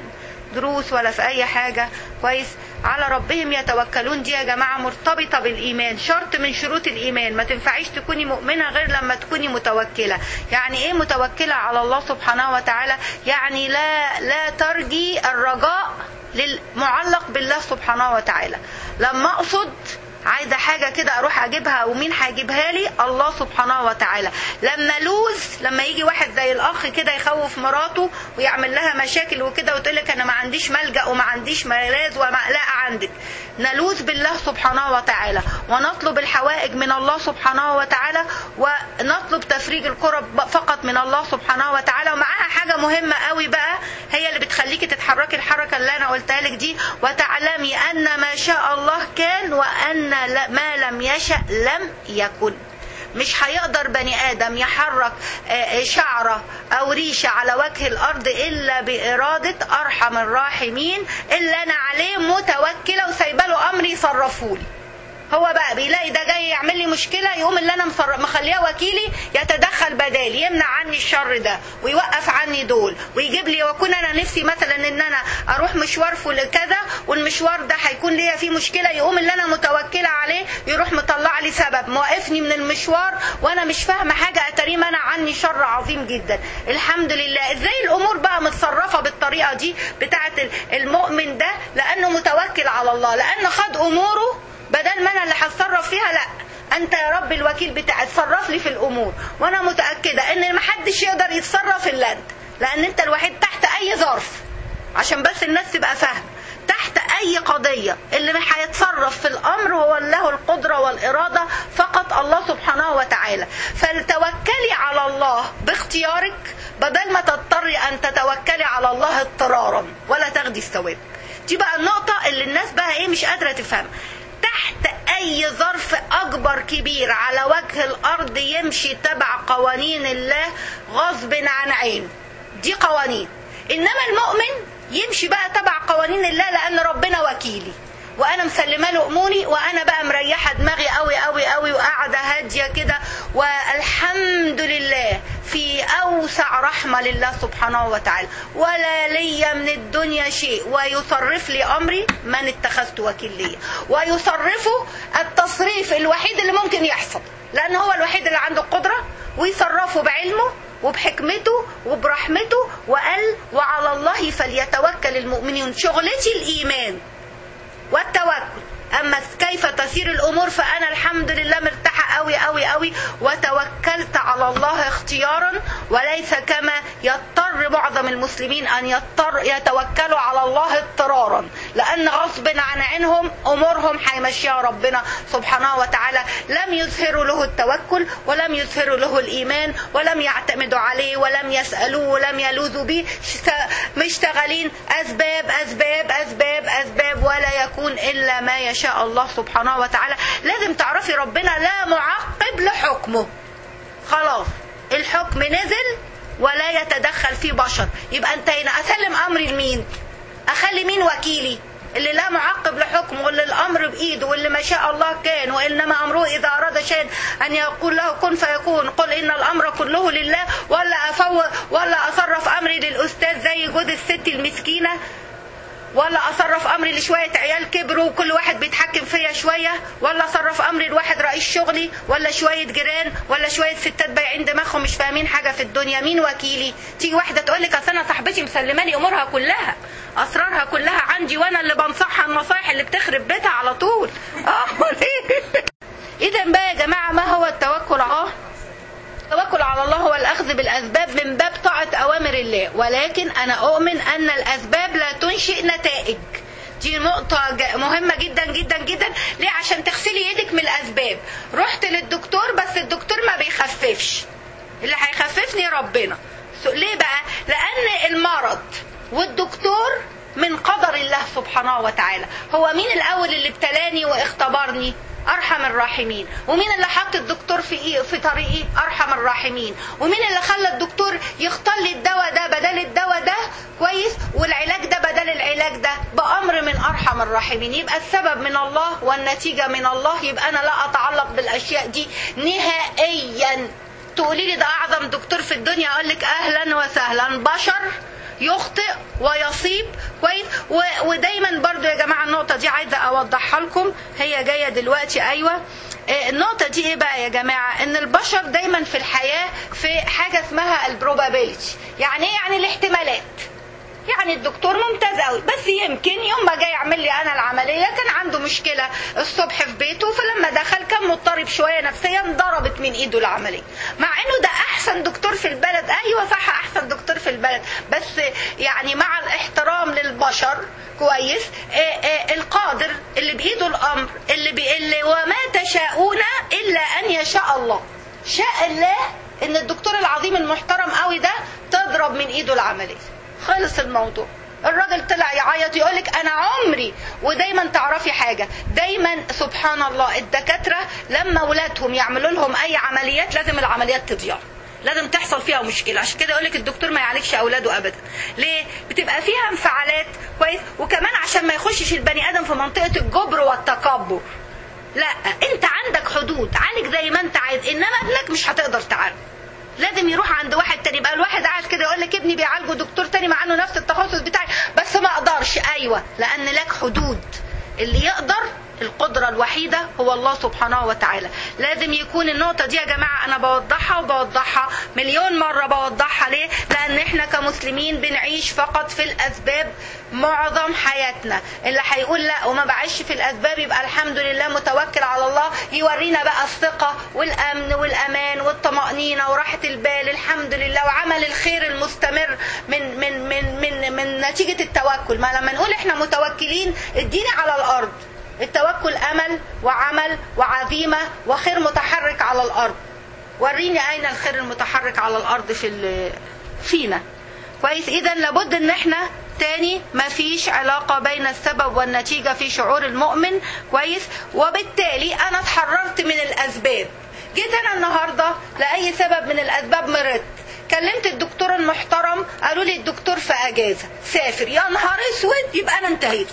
الدروس ولا في أي حاجة كويس على ربهم يتوكلون دي يا جماعة مرتبطة بالإيمان شرط من شروط الإيمان ما تنفعيش تكوني مؤمنة غير لما تكوني متوكلة يعني إيه متوكلة على الله سبحانه وتعالى يعني لا لا ترجي الرجاء للمعلق بالله سبحانه وتعالى لما أقصد عايزه حاجه كده اروح اجيبها ومين هيجيبها لي الله سبحانه وتعالى لما لوز لما يجي واحد زي الاخ كده يخوف مراته ويعمل لها مشاكل وكده وتقول لك انا ما عنديش ملجا وما عنديش ملاذ وما لا عندك نلوذ بالله سبحانه وتعالى ونطلب الحوائج من الله سبحانه وتعالى ونطلب تفريج الكرب فقط من الله سبحانه وتعالى ومعاها حاجه مهمه قوي بقى هي اللي بتخليكي تتحركي الحركه اللي انا قلتها لك دي وتعلمي ان ما شاء الله كان وان لا- ما لم يشأ لم يكن مش هيقدر بني ادم يحرك آه، شعره او ريشه على وجه الارض الا باراده ارحم الراحمين الا انا عليه متوكله وسايبه له امري يصرفولي هو بقى بيلاقي ده جاي يعمل لي مشكله يقوم اللي انا مصر- مخليه وكيلي يتدخل بدالي يمنع عني الشر ده ويوقف عني دول ويجيب لي واكون انا نفسي مثلا ان انا اروح مشوار فل كذا والمشوار ده هيكون ليا فيه مشكله يقوم اللي انا متوكله عليه يروح مطلع لي سبب موقفني من المشوار وانا مش فاهمه حاجه اتاريه منع عني شر عظيم جدا الحمد لله ازاي الامور بقى متصرفه بالطريقه دي بتاعه المؤمن ده لانه متوكل على الله لانه خد اموره بدل ما انا اللي هتصرف فيها لا انت يا رب الوكيل بتاعي اتصرف لي في الامور وانا متاكده ان محدش يقدر يتصرف الا انت لان انت الوحيد تحت اي ظرف عشان بس الناس تبقى فاهمه تحت اي قضيه اللي هيتصرف في الامر هو له القدره والاراده فقط الله سبحانه وتعالى فلتوكلي على الله باختيارك بدل ما تضطري ان تتوكلي على الله اضطرارا ولا تاخدي الثواب دي بقى النقطه اللي الناس بقى ايه مش قادره تفهمها تحت اي ظرف اكبر كبير على وجه الارض يمشي تبع قوانين الله غصب عن عين دي قوانين انما المؤمن يمشي بقى تبع قوانين الله لان ربنا وكيلي وانا مسلمه له اموري وانا بقى مريحه دماغي قوي قوي قوي وقاعده هاديه كده والحمد لله في اوسع رحمه لله سبحانه وتعالى ولا لي من الدنيا شيء ويصرف لي امري من اتخذت وكيل ليا ويصرفه التصريف الوحيد اللي ممكن يحصل لان هو الوحيد اللي عنده القدره ويصرفه بعلمه وبحكمته وبرحمته وقال وعلى الله فليتوكل المؤمنون شغلتي الايمان والتوكل اما كيف تسير الامور فانا الحمد لله مرتاحه قوي قوي قوي وتوكلت على الله اختيارا وليس كما يضطر معظم المسلمين ان يضطر يتوكلوا على الله اضطرارا لان غصب عن عينهم امورهم هيمشيها ربنا سبحانه وتعالى لم يظهروا له التوكل ولم يظهروا له الايمان ولم يعتمدوا عليه ولم يسالوه ولم يلوذوا به مشتغلين اسباب اسباب اسباب اسباب ولا يكون الا ما يشاء الله سبحانه وتعالى لازم تعرفي ربنا لا معقب لحكمه خلاص الحكم نزل ولا يتدخل فيه بشر يبقى انتهينا اسلم امري لمين اخلي مين وكيلي اللي لا معقب لحكمه واللي الامر بايده واللي ما شاء الله كان وانما امره اذا اراد شيئا ان يقول له كن فيكون قل ان الامر كله لله ولا افوض ولا اصرف امري للاستاذ زي جوز الست المسكينه ولا اصرف امري لشويه عيال كبروا وكل واحد بيتحكم فيا شويه ولا اصرف امري لواحد رئيس شغلي ولا شويه جيران ولا شويه ستات بايعين دماغهم مش فاهمين حاجه في الدنيا مين وكيلي تيجي واحده تقول لك اصل انا صاحبتي مسلماني امورها كلها اسرارها كلها عندي وانا اللي بنصحها النصايح اللي بتخرب بيتها على طول اه اذا بقى يا جماعه ما هو التوكل على الله التوكل على الله هو الأخذ بالأسباب من باب طاعة أوامر الله ولكن أنا أؤمن أن الأسباب لا تنشئ نتائج دي نقطة ج- مهمة جدا جدا جدا ليه عشان تغسلي ايدك من الأسباب رحت للدكتور بس الدكتور ما بيخففش اللي هيخففني ربنا س- ليه بقى لأن المرض والدكتور من قدر الله سبحانه وتعالى هو مين الأول اللي ابتلاني واختبرني ارحم الراحمين ومين اللي حط الدكتور في إيه في طريقي ارحم الراحمين ومين اللي خلى الدكتور يختار لي الدواء ده بدل الدواء ده كويس والعلاج ده بدل العلاج ده بامر من ارحم الراحمين يبقى السبب من الله والنتيجه من الله يبقى انا لا اتعلق بالاشياء دي نهائيا تقولي لي ده اعظم دكتور في الدنيا اقول لك اهلا وسهلا بشر يخطئ ويصيب كويس و... ودايما برضو يا جماعه النقطه دي عايزه اوضحها لكم هي جايه دلوقتي ايوه آه، النقطه دي ايه بقى يا جماعه ان البشر دايما في الحياه في حاجه اسمها البروبابيلتي يعني ايه يعني الاحتمالات يعني الدكتور ممتاز قوي بس يمكن يوم ما جاي يعمل لي انا العمليه كان عنده مشكله الصبح في بيته فلما دخل كان مضطرب شويه نفسيا ضربت من ايده العمليه مع انه ده احسن دكتور في البلد ايوه صح احسن دكتور في البلد بس يعني مع الاحترام للبشر كويس آه، آه، القادر اللي بايده الامر اللي, بي اللي وما تشاءون الا ان يشاء الله شاء الله ان الدكتور العظيم المحترم قوي ده تضرب من ايده العمليه خلص الموضوع الراجل طلع يعيط يقول لك انا عمري ودايما تعرفي حاجه دايما سبحان الله الدكاتره لما ولادهم يعملوا لهم اي عمليات لازم العمليات تضيع لازم تحصل فيها مشكله عشان كده يقول لك الدكتور ما يعالجش اولاده ابدا ليه بتبقى فيها انفعالات كويس وكمان عشان ما يخشش البني ادم في منطقه الجبر والتكبر لا انت عندك حدود عالج زي ما انت عايز انما ابنك مش هتقدر تعالج لازم يروح عند واحد تاني يبقى الواحد قاعد كده يقول لك ابني بيعالجه دكتور تاني مع انه نفس التخصص بتاعي بس ما اقدرش ايوه لان لك حدود اللي يقدر القدرة الوحيدة هو الله سبحانه وتعالى لازم يكون النقطة دي يا جماعة أنا بوضحها وبوضحها مليون مرة بوضحها ليه لأن إحنا كمسلمين بنعيش فقط في الأسباب معظم حياتنا اللي هيقول لا وما بعيش في الأسباب يبقى الحمد لله متوكل على الله يورينا بقى الثقة والأمن والأمان والطمأنينة وراحة البال الحمد لله وعمل الخير المستمر من من من من, من نتيجة التوكل ما لما نقول إحنا متوكلين اديني على الأرض التوكل امل وعمل وعزيمه وخير متحرك على الارض وريني اين الخير المتحرك على الارض في ال- فينا كويس اذا لابد ان احنا تاني ما فيش علاقة بين السبب والنتيجة في شعور المؤمن كويس وبالتالي انا اتحررت من الاسباب جيت انا النهاردة لأي سبب من الاسباب مرضت كلمت الدكتور المحترم قالوا لي الدكتور في اجازة سافر يا نهار اسود يبقى انا انتهيت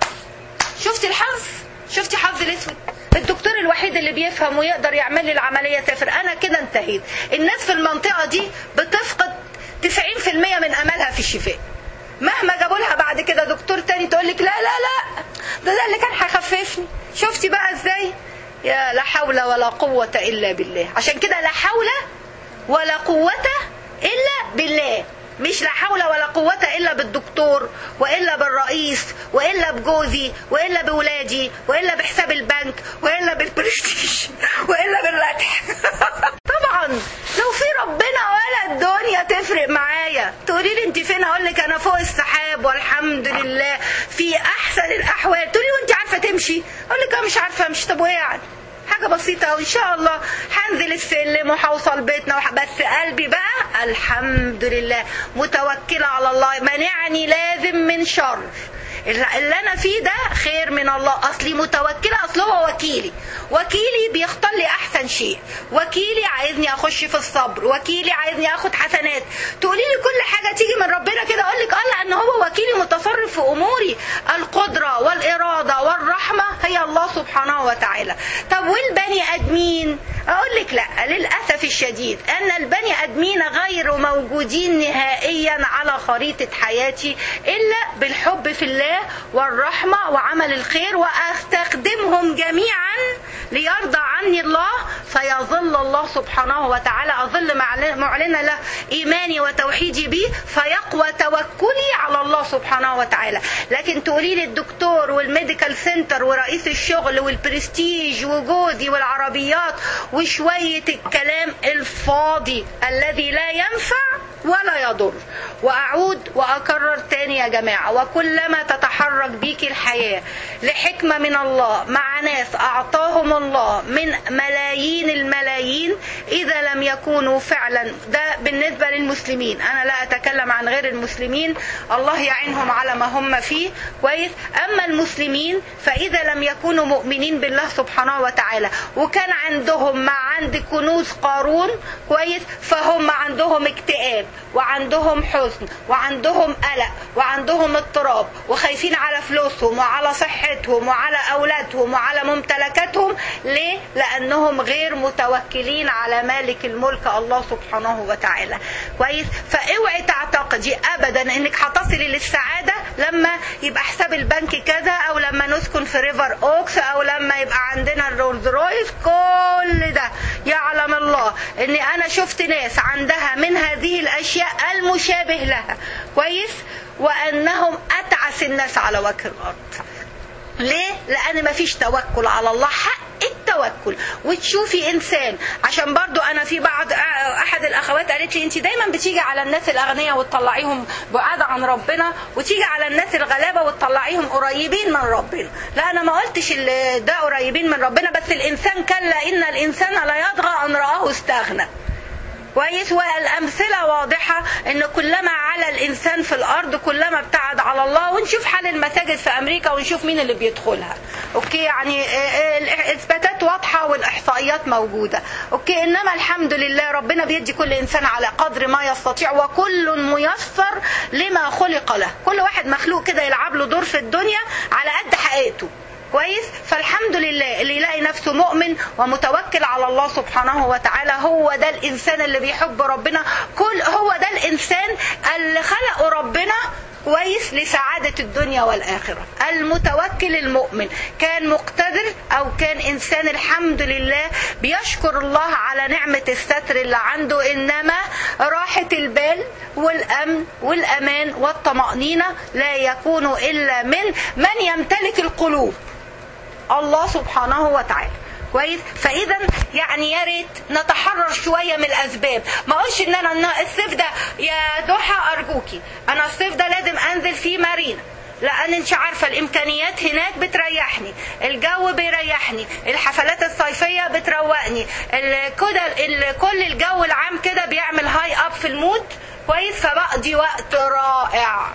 شفتي الحظ شفتي حظ الاسود الدكتور الوحيد اللي بيفهم ويقدر يعمل لي العملية سافر انا كده انتهيت الناس في المنطقة دي بتفقد 90% من املها في الشفاء مهما جابوا لها بعد كده دكتور تاني تقول لك لا لا لا ده ده اللي كان هيخففني شفتي بقى ازاي يا لا حول ولا قوة الا بالله عشان كده لا حول ولا قوة الا بالله مش لا حول ولا قوة إلا بالدكتور وإلا بالرئيس وإلا بجوزي وإلا بولادي وإلا بحساب البنك وإلا بالبرستيج وإلا بالربح طبعا لو في ربنا ولا الدنيا تفرق معايا تقولي لي انت فين اقول لك انا فوق السحاب والحمد لله في احسن الاحوال تقولي وانت عارفه تمشي اقول لك انا مش عارفه امشي طب وايه يعني حاجة بسيطة وإن شاء الله هنزل السلم وهوصل بيتنا وح... بس قلبي بقى الحمد لله متوكلة على الله منعني لازم من شر اللي انا فيه ده خير من الله اصلي متوكله اصل هو وكيلي وكيلي بيختار لي احسن شيء وكيلي عايزني اخش في الصبر وكيلي عايزني اخد حسنات تقولي لي كل حاجه تيجي من ربنا كده اقول لك اه لان هو وكيلي متصرف في اموري القدره والاراده والرحمه هي الله سبحانه وتعالى طب والبني ادمين اقول لك لا للاسف الشديد ان البني ادمين غير موجودين نهائيا على خريطه حياتي الا بالحب في الله والرحمه وعمل الخير واستخدمهم جميعا ليرضى عني الله فيظل الله سبحانه وتعالى اظل معلنا له ايماني وتوحيدي به فيقوى توكلي على الله سبحانه وتعالى لكن تقولي لي الدكتور والميديكال سنتر ورئيس الشغل والبرستيج وجودي والعربيات وشويه الكلام الفاضي الذي لا ينفع ولا يضر واعود واكرر تاني يا جماعه وكلما تتحرك بيك الحياه لحكمه من الله مع ناس اعطاهم الله من ملايين الملايين اذا لم يكونوا فعلا ده بالنسبه للمسلمين انا لا اتكلم عن غير المسلمين الله يعينهم على ما هم فيه كويس اما المسلمين فاذا لم يكونوا مؤمنين بالله سبحانه وتعالى وكان عندهم ما عند كنوز قارون كويس فهم عندهم اكتئاب وعندهم حزن وعندهم قلق وعندهم اضطراب وخايفين على فلوسهم وعلى صحتهم وعلى اولادهم وعلى ممتلكاتهم ليه لانهم غير متوكلين على مالك الملك الله سبحانه وتعالى كويس فاوعي تعتقدي ابدا انك هتصلي للسعاده لما يبقى حساب البنك كذا او لما نسكن في ريفر اوكس او لما يبقى عندنا الرولز رويس كل ده يعلم الله اني انا شفت ناس عندها من هذه الاشياء المشابه لها كويس وانهم اتعس الناس على وجه الارض ليه لان مفيش توكل على الله حق التوكل وتشوفي انسان عشان برضو انا في بعض احد الاخوات قالت لي انت دايما بتيجي على الناس الاغنياء وتطلعيهم بعاد عن ربنا وتيجي على الناس الغلابه وتطلعيهم قريبين من ربنا لا انا ما قلتش ده قريبين من ربنا بس الانسان كلا ان الانسان لا يطغى ان راه استغنى كويس والامثله واضحه ان كلما على الانسان في الارض كلما ابتعد على الله ونشوف حال المساجد في امريكا ونشوف مين اللي بيدخلها اوكي يعني الاثباتات واضحه والاحصائيات موجوده اوكي انما الحمد لله ربنا بيدي كل انسان على قدر ما يستطيع وكل ميسر لما خلق له كل واحد مخلوق كده يلعب له دور في الدنيا على قد حقيقته كويس فالحمد لله اللي يلاقي نفسه مؤمن ومتوكل على الله سبحانه وتعالى هو ده الانسان اللي بيحب ربنا كل هو ده الانسان اللي خلقه ربنا كويس لسعادة الدنيا والآخرة المتوكل المؤمن كان مقتدر أو كان إنسان الحمد لله بيشكر الله على نعمة الستر اللي عنده إنما راحة البال والأمن والأمان والطمأنينة لا يكون إلا من من يمتلك القلوب الله سبحانه وتعالى كويس فاذا يعني يا ريت نتحرر شويه من الاسباب ما اقولش ان انا الصيف ده يا ضحى ارجوكي انا الصيف ده لازم انزل فيه مارينا لان انت عارفه الامكانيات هناك بتريحني الجو بيريحني الحفلات الصيفيه بتروقني كده كل الجو العام كده بيعمل هاي اب في المود كويس فبقضي وقت رائع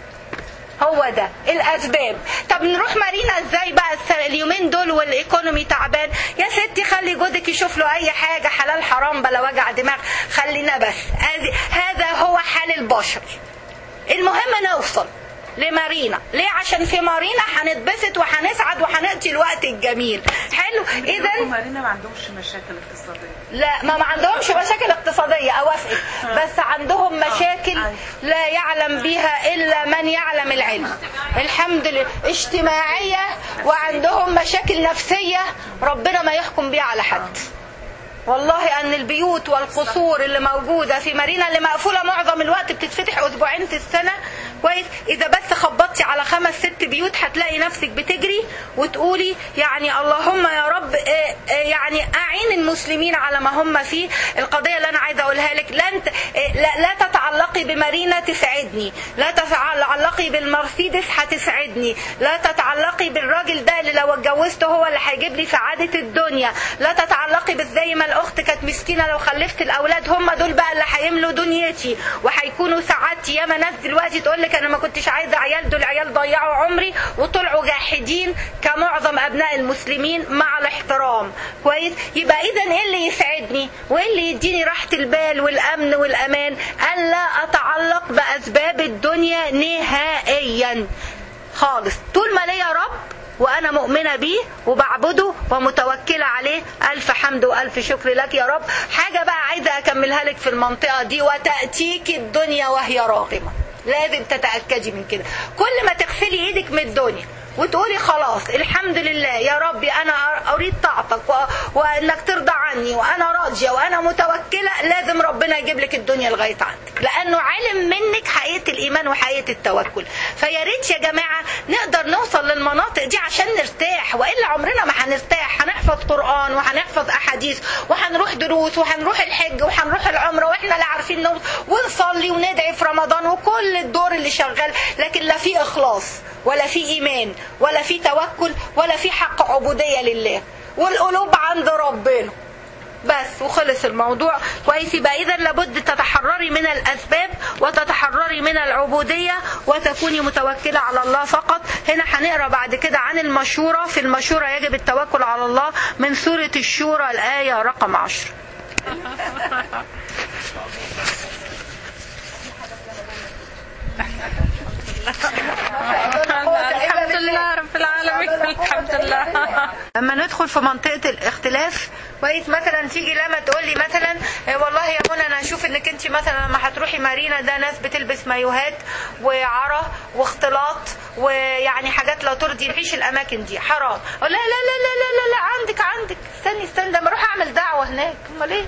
هو ده الاسباب طب نروح مارينا ازاي بقى اليومين دول والايكونومي تعبان يا ستي خلي جوزك يشوف له اي حاجه حلال حرام بلا وجع دماغ خلينا بس هذا هو حال البشر المهم نوصل لمارينا ليه عشان في مارينا هنتبسط وهنسعد وهنقضي الوقت الجميل حلو اذا مارينا ما عندهمش مشاكل اقتصاديه لا ما ما عندهمش مشاكل اقتصاديه اوافقك بس عندهم مشاكل لا يعلم بها الا من يعلم العلم الحمد لله اجتماعيه وعندهم مشاكل نفسيه ربنا ما يحكم بيها على حد والله ان البيوت والقصور اللي موجوده في مارينا اللي مقفوله معظم الوقت بتتفتح اسبوعين في السنه كويس اذا بس خبطتي على خمس ست بيوت هتلاقي نفسك بتجري وتقولي يعني اللهم يا رب يعني اعين المسلمين على ما هم فيه القضيه اللي انا عايزه اقولها لك لن لا, لا تتعلقي بمارينا تسعدني لا تتعلقي بالمرسيدس هتسعدني لا تتعلقي بالراجل ده اللي لو اتجوزته هو اللي هيجيب لي سعاده الدنيا لا تتعلقي بالزي ما الاخت كانت مسكينه لو خلفت الاولاد هم دول بقى اللي هيملوا دنيتي وهيكونوا سعادتي ياما ناس دلوقتي تقول لك لك انا ما كنتش عايزه عيال دول عيال ضيعوا عمري وطلعوا جاحدين كمعظم ابناء المسلمين مع الاحترام كويس يبقى اذا ايه اللي يسعدني وايه اللي يديني راحه البال والامن والامان الا اتعلق باسباب الدنيا نهائيا خالص طول ما ليا رب وانا مؤمنه بيه وبعبده ومتوكله عليه الف حمد والف شكر لك يا رب حاجه بقى عايزه اكملها لك في المنطقه دي وتاتيك الدنيا وهي راغمه لازم تتاكدي من كده كل ما تغسلي ايدك من الدنيا وتقولي خلاص الحمد لله يا ربي انا اريد طاعتك و... وانك ترضى عني وانا راضيه وانا متوكله لازم ربنا يجيب لك الدنيا لغايه عندك لانه علم منك حقيقه الايمان وحقيقه التوكل فيا ريت يا جماعه نقدر نوصل للمناطق دي عشان نرتاح والا عمرنا ما هنرتاح هنحفظ قران وهنحفظ احاديث وهنروح دروس وهنروح الحج وهنروح العمره واحنا لا عارفين نوصل ونصلي وندعي في رمضان وكل الدور اللي شغال لكن لا في اخلاص ولا في ايمان ولا في توكل ولا في حق عبوديه لله والقلوب عند ربنا بس وخلص الموضوع كويس يبقى اذا لابد تتحرري من الاسباب وتتحرري من العبوديه وتكوني متوكله على الله فقط هنا هنقرا بعد كده عن المشوره في المشوره يجب التوكل على الله من سوره الشورى الايه رقم 10 الحمد لله رب العالمين الحمد لله لما ندخل في منطقه الاختلاف كويس مثلا تيجي لما تقول لي مثلا إيه والله يا منى انا اشوف انك انت مثلا لما هتروحي مارينا ده ناس بتلبس مايوهات وعرى واختلاط ويعني حاجات لا ترضي نعيش الاماكن دي حرام أقول لا لا لا لا لا لا, لا عندك عندك استني استني ده اروح اعمل دعوه هناك امال ايه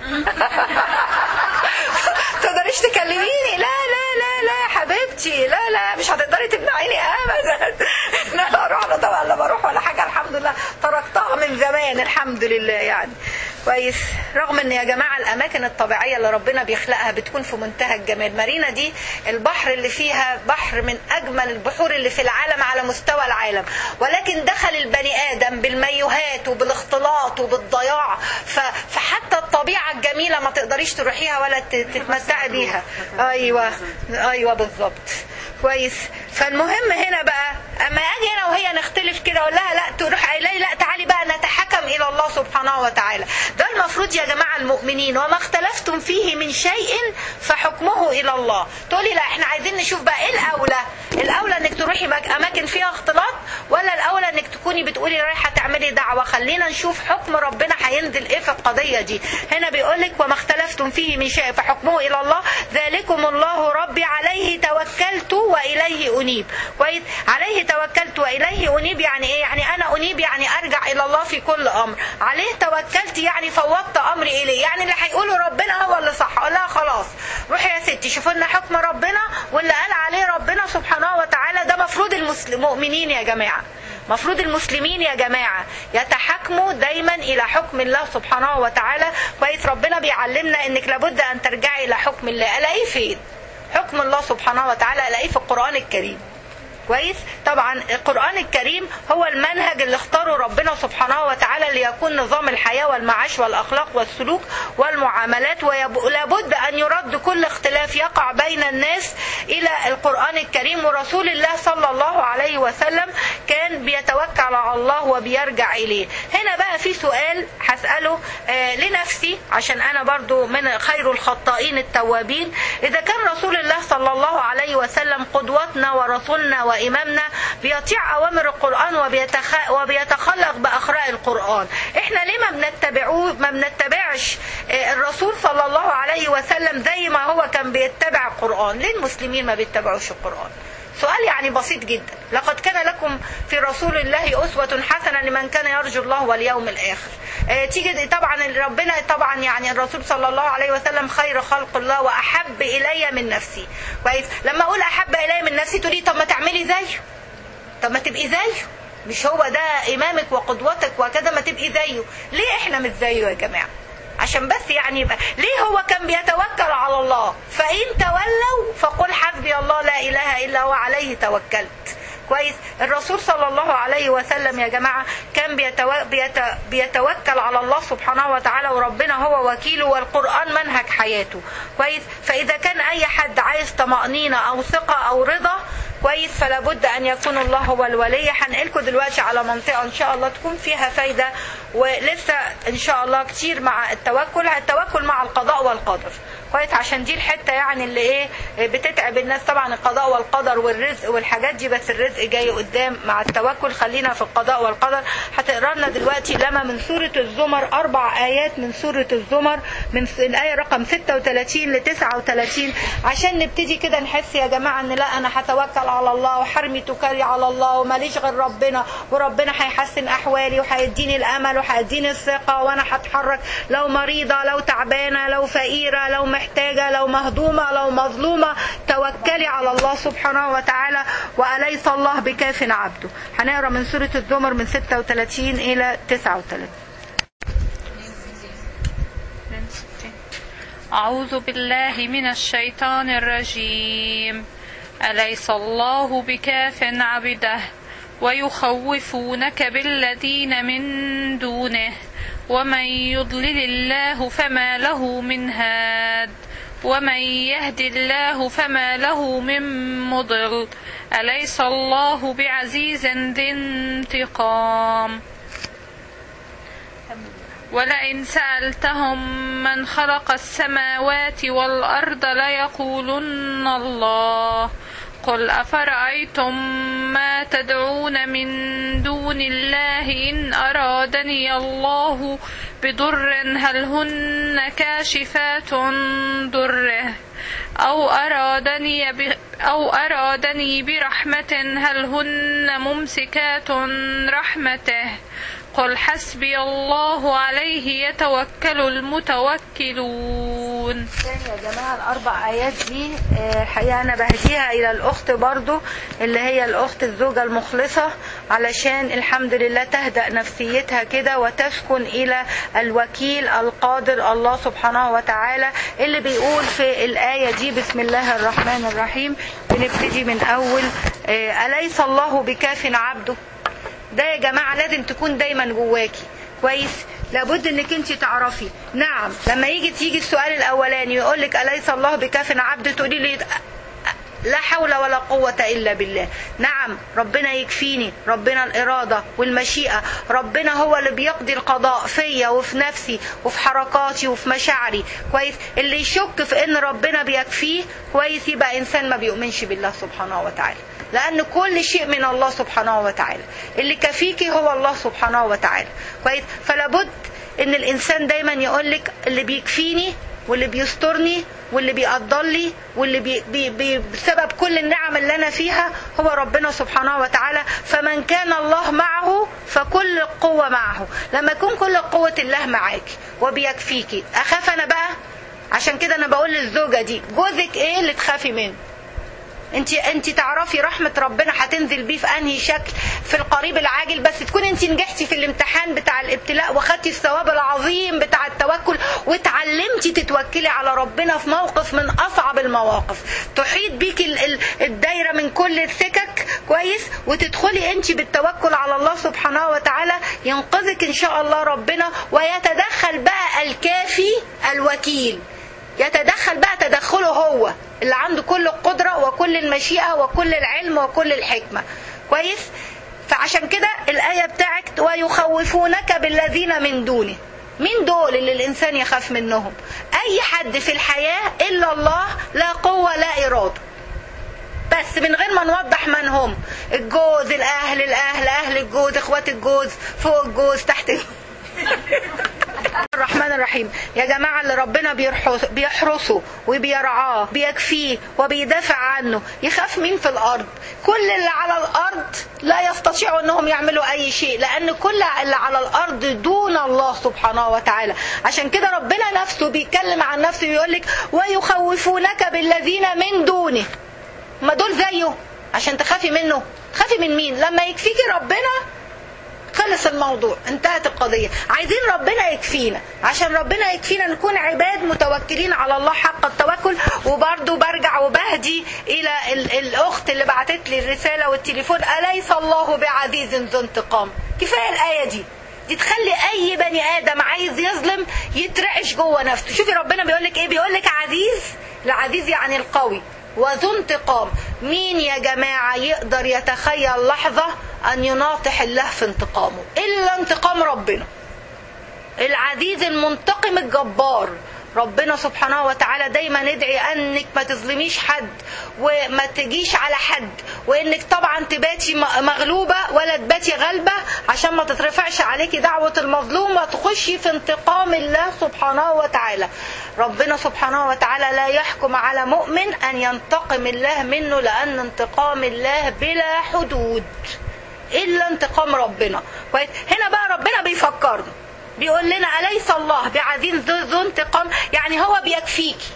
تقدريش تكلميني لا لا لا لا يا حبيبتي لا لا مش هتقدري تمنعيني ابدا لا اروح انا طبعا لا بروح ولا حاجه الحمد لله تركتها من زمان الحمد لله يعني كويس رغم ان يا جماعه الاماكن الطبيعيه اللي ربنا بيخلقها بتكون في منتهى الجمال مارينا دي البحر اللي فيها بحر من اجمل البحور اللي في العالم على مستوى العالم ولكن دخل البني ادم بالميوهات وبالاختلاط وبالضياع ف- فحتى الطبيعه الجميله ما تقدريش تروحيها ولا ت- تتمتعي بيها ايوه ايوه بالظبط كويس فالمهم هنا بقى اما اجي انا وهي نختلف كده اقول لها لا تروح قايله لي لا تعالي بقى نتحكم الى الله سبحانه وتعالى ده المفروض يا جماعه المؤمنين وما اختلفتم فيه من شيء فحكمه الى الله تقولي لا احنا عايزين نشوف بقى ايه الاولى الاولى انك تروحي مك- اماكن فيها اختلاط ولا الاولى انك تكوني بتقولي رايحه تعملي دعوه خلينا نشوف حكم ربنا هينزل ايه في القضيه دي هنا بيقول لك وما اختلفتم فيه من شيء فحكمه الى الله ذلكم الله ربي عليه توكلت واليه انيب كويس عليه توكلت واليه انيب يعني ايه يعني انا انيب يعني ارجع الى الله في كل امر عليه توكلت يعني فوضت امري اليه يعني اللي هيقوله ربنا هو اللي صح اقول لها خلاص روحي يا ستي شوفوا لنا حكم ربنا واللي قال عليه ربنا سبحانه وتعالى ده مفروض المؤمنين يا جماعه مفروض المسلمين يا جماعة يتحكموا دايما إلى حكم الله سبحانه وتعالى كويس ربنا بيعلمنا إنك لابد أن ترجعي إلى حكم الله ألاقيه فين حكم الله سبحانه وتعالى ألاقيه في القرآن الكريم كويس طبعا القرآن الكريم هو المنهج اللي اختاره ربنا سبحانه وتعالى ليكون نظام الحياة والمعاش والأخلاق والسلوك والمعاملات ولابد أن يرد كل اختلاف يقع بين الناس إلى القرآن الكريم ورسول الله صلى الله عليه وسلم كان بيتوكل على الله وبيرجع إليه هنا بقى في سؤال هسأله آه لنفسي عشان أنا برضو من خير الخطائين التوابين إذا كان رسول الله صلى الله عليه وسلم قدوتنا ورسولنا وإمامنا بيطيع أوامر القرآن وبيتخ... وبيتخلق بأخلاق القرآن إحنا ليه ما بنتبعوه ما بنتبعش الرسول صلى الله عليه وسلم زي ما هو كان بيتبع القرآن ليه المسلمين ما بيتبعوش القرآن سؤال يعني بسيط جدا لقد كان لكم في رسول الله أسوة حسنة لمن كان يرجو الله واليوم الآخر آه تيجي طبعا ربنا طبعا يعني الرسول صلى الله عليه وسلم خير خلق الله وأحب إلي من نفسي كويس لما أقول أحب إلي من نفسي تقولي طب ما تعملي زيه طب ما تبقي زيه مش هو ده إمامك وقدوتك وكذا ما تبقي زيه ليه إحنا مش زيه يا جماعة عشان بس يعني يبقى ليه هو كان بيتوكل على الله فإن تولوا فقل حسبي الله لا إله إلا هو عليه توكلت كويس الرسول صلى الله عليه وسلم يا جماعة كان بيتو... بيت... بيتوكل على الله سبحانه وتعالى وربنا هو وكيله والقرآن منهج حياته كويس فإذا كان أي حد عايز طمأنينة أو ثقة أو رضا كويس فلا بد ان يكون الله هو الولي هنقلكم دلوقتي على منطقه ان شاء الله تكون فيها فايده ولسه ان شاء الله كتير مع التوكل التوكل مع القضاء والقدر كويس عشان دي الحته يعني اللي ايه بتتعب الناس طبعا القضاء والقدر والرزق والحاجات دي بس الرزق جاي قدام مع التوكل خلينا في القضاء والقدر هتقرا لنا دلوقتي لما من سوره الزمر اربع ايات من سوره الزمر من س- الايه رقم 36 ل 39 عشان نبتدي كده نحس يا جماعه ان لا انا هتوكل على الله وحرمي توكلي على الله وماليش غير ربنا وربنا هيحسن احوالي وهيديني الامل وهيديني الثقه وانا هتحرك لو مريضه لو تعبانه لو فقيره لو محتاجه لو مهضومه لو مظلومه توكلي على الله سبحانه وتعالى واليس الله بكاف عبده هنقرا من سوره الزمر من 36 الى 39 أعوذ بالله من الشيطان الرجيم أليس الله بكاف عبده ويخوفونك بالذين من دونه ومن يضلل الله فما له من هاد ومن يهد الله فما له من مضل أليس الله بعزيز ذي انتقام ولئن سألتهم من خلق السماوات والأرض ليقولن الله قل أفرأيتم ما تدعون من دون الله إن أرادني الله بضر هل هن كاشفات ضره أو أرادني ب... أو أرادني برحمة هل هن ممسكات رحمته قل حسبي الله عليه يتوكل المتوكلون تاني يا جماعة الأربع آيات دي آه، الحقيقة أنا بهديها إلى الأخت برضو اللي هي الأخت الزوجة المخلصة علشان الحمد لله تهدأ نفسيتها كده وتسكن إلى الوكيل القادر الله سبحانه وتعالى اللي بيقول في الآية دي بسم الله الرحمن الرحيم بنبتدي من أول آه، أليس الله بكاف عبده ده يا جماعة لازم تكون دايما جواكي كويس لابد انك انت تعرفي نعم لما يجي تيجي السؤال الاولاني يقول لك اليس الله بكاف عبد تقولي لي لا حول ولا قوة إلا بالله نعم ربنا يكفيني ربنا الإرادة والمشيئة ربنا هو اللي بيقضي القضاء فيا وفي نفسي وفي حركاتي وفي مشاعري كويس اللي يشك في إن ربنا بيكفيه كويس يبقى إنسان ما بيؤمنش بالله سبحانه وتعالى لأن كل شيء من الله سبحانه وتعالى اللي كفيكي هو الله سبحانه وتعالى كويس فلا بد إن الإنسان دايما يقول لك اللي بيكفيني واللي بيسترني واللي بيقدر لي واللي بي بي بي بسبب كل النعم اللي انا فيها هو ربنا سبحانه وتعالى فمن كان الله معه فكل القوة معه لما يكون كل قوة الله معاكي وبيكفيكي اخاف انا بقى عشان كده انا بقول للزوجة دي جوزك ايه اللي تخافي منه انت انت تعرفي رحمه ربنا هتنزل بيه في انهي شكل في القريب العاجل بس تكون انت نجحتي في الامتحان بتاع الابتلاء واخدتي الثواب العظيم بتاع التوكل واتعلمتي تتوكلي على ربنا في موقف من اصعب المواقف تحيط بيكي ال- ال- الدايره من كل السكك كويس وتدخلي انت بالتوكل على الله سبحانه وتعالى ينقذك ان شاء الله ربنا ويتدخل بقى الكافي الوكيل يتدخل بقى تدخله هو اللي عنده كل القدرة وكل المشيئة وكل العلم وكل الحكمة كويس فعشان كده الآية بتاعت ويخوفونك بالذين من دونه مين دول اللي الإنسان يخاف منهم أي حد في الحياة إلا الله لا قوة لا إرادة بس من غير ما نوضح من هم الجوز الأهل الأهل أهل الجوز إخوات الجوز فوق الجوز تحت الجوز الرحمن الرحيم يا جماعة اللي ربنا بيرحص بيحرسه وبيرعاه بيكفيه وبيدافع عنه يخاف مين في الأرض كل اللي على الأرض لا يستطيعوا أنهم يعملوا أي شيء لأن كل اللي على الأرض دون الله سبحانه وتعالى عشان كده ربنا نفسه بيتكلم عن نفسه ويقول لك ويخوفونك بالذين من دونه ما دول زيه عشان تخافي منه تخافي من مين لما يكفيكي ربنا خلص الموضوع انتهت القضية عايزين ربنا يكفينا عشان ربنا يكفينا نكون عباد متوكلين على الله حق التوكل وبرضو برجع وبهدي الى ال- الاخت اللي بعتت لي الرسالة والتليفون اليس الله بعزيز ذو انتقام كفاية الاية دي دي تخلي اي بني ادم عايز يظلم يترعش جوه نفسه شوفي ربنا بيقول لك ايه بيقول لك عزيز العزيز يعني القوي وذو انتقام مين يا جماعة يقدر يتخيل لحظة أن يناطح الله في انتقامه إلا انتقام ربنا العزيز المنتقم الجبار ربنا سبحانه وتعالى دايما ندعي انك ما تظلميش حد وما تجيش على حد وانك طبعا تباتي مغلوبه ولا تباتي غالبه عشان ما تترفعش عليكي دعوه المظلوم وتخشي في انتقام الله سبحانه وتعالى ربنا سبحانه وتعالى لا يحكم على مؤمن ان ينتقم الله منه لان انتقام الله بلا حدود الا انتقام ربنا كويس هنا بقى ربنا بيفكرنا بيقول لنا أليس الله بعزيز ذو انتقام يعني هو بيكفيكي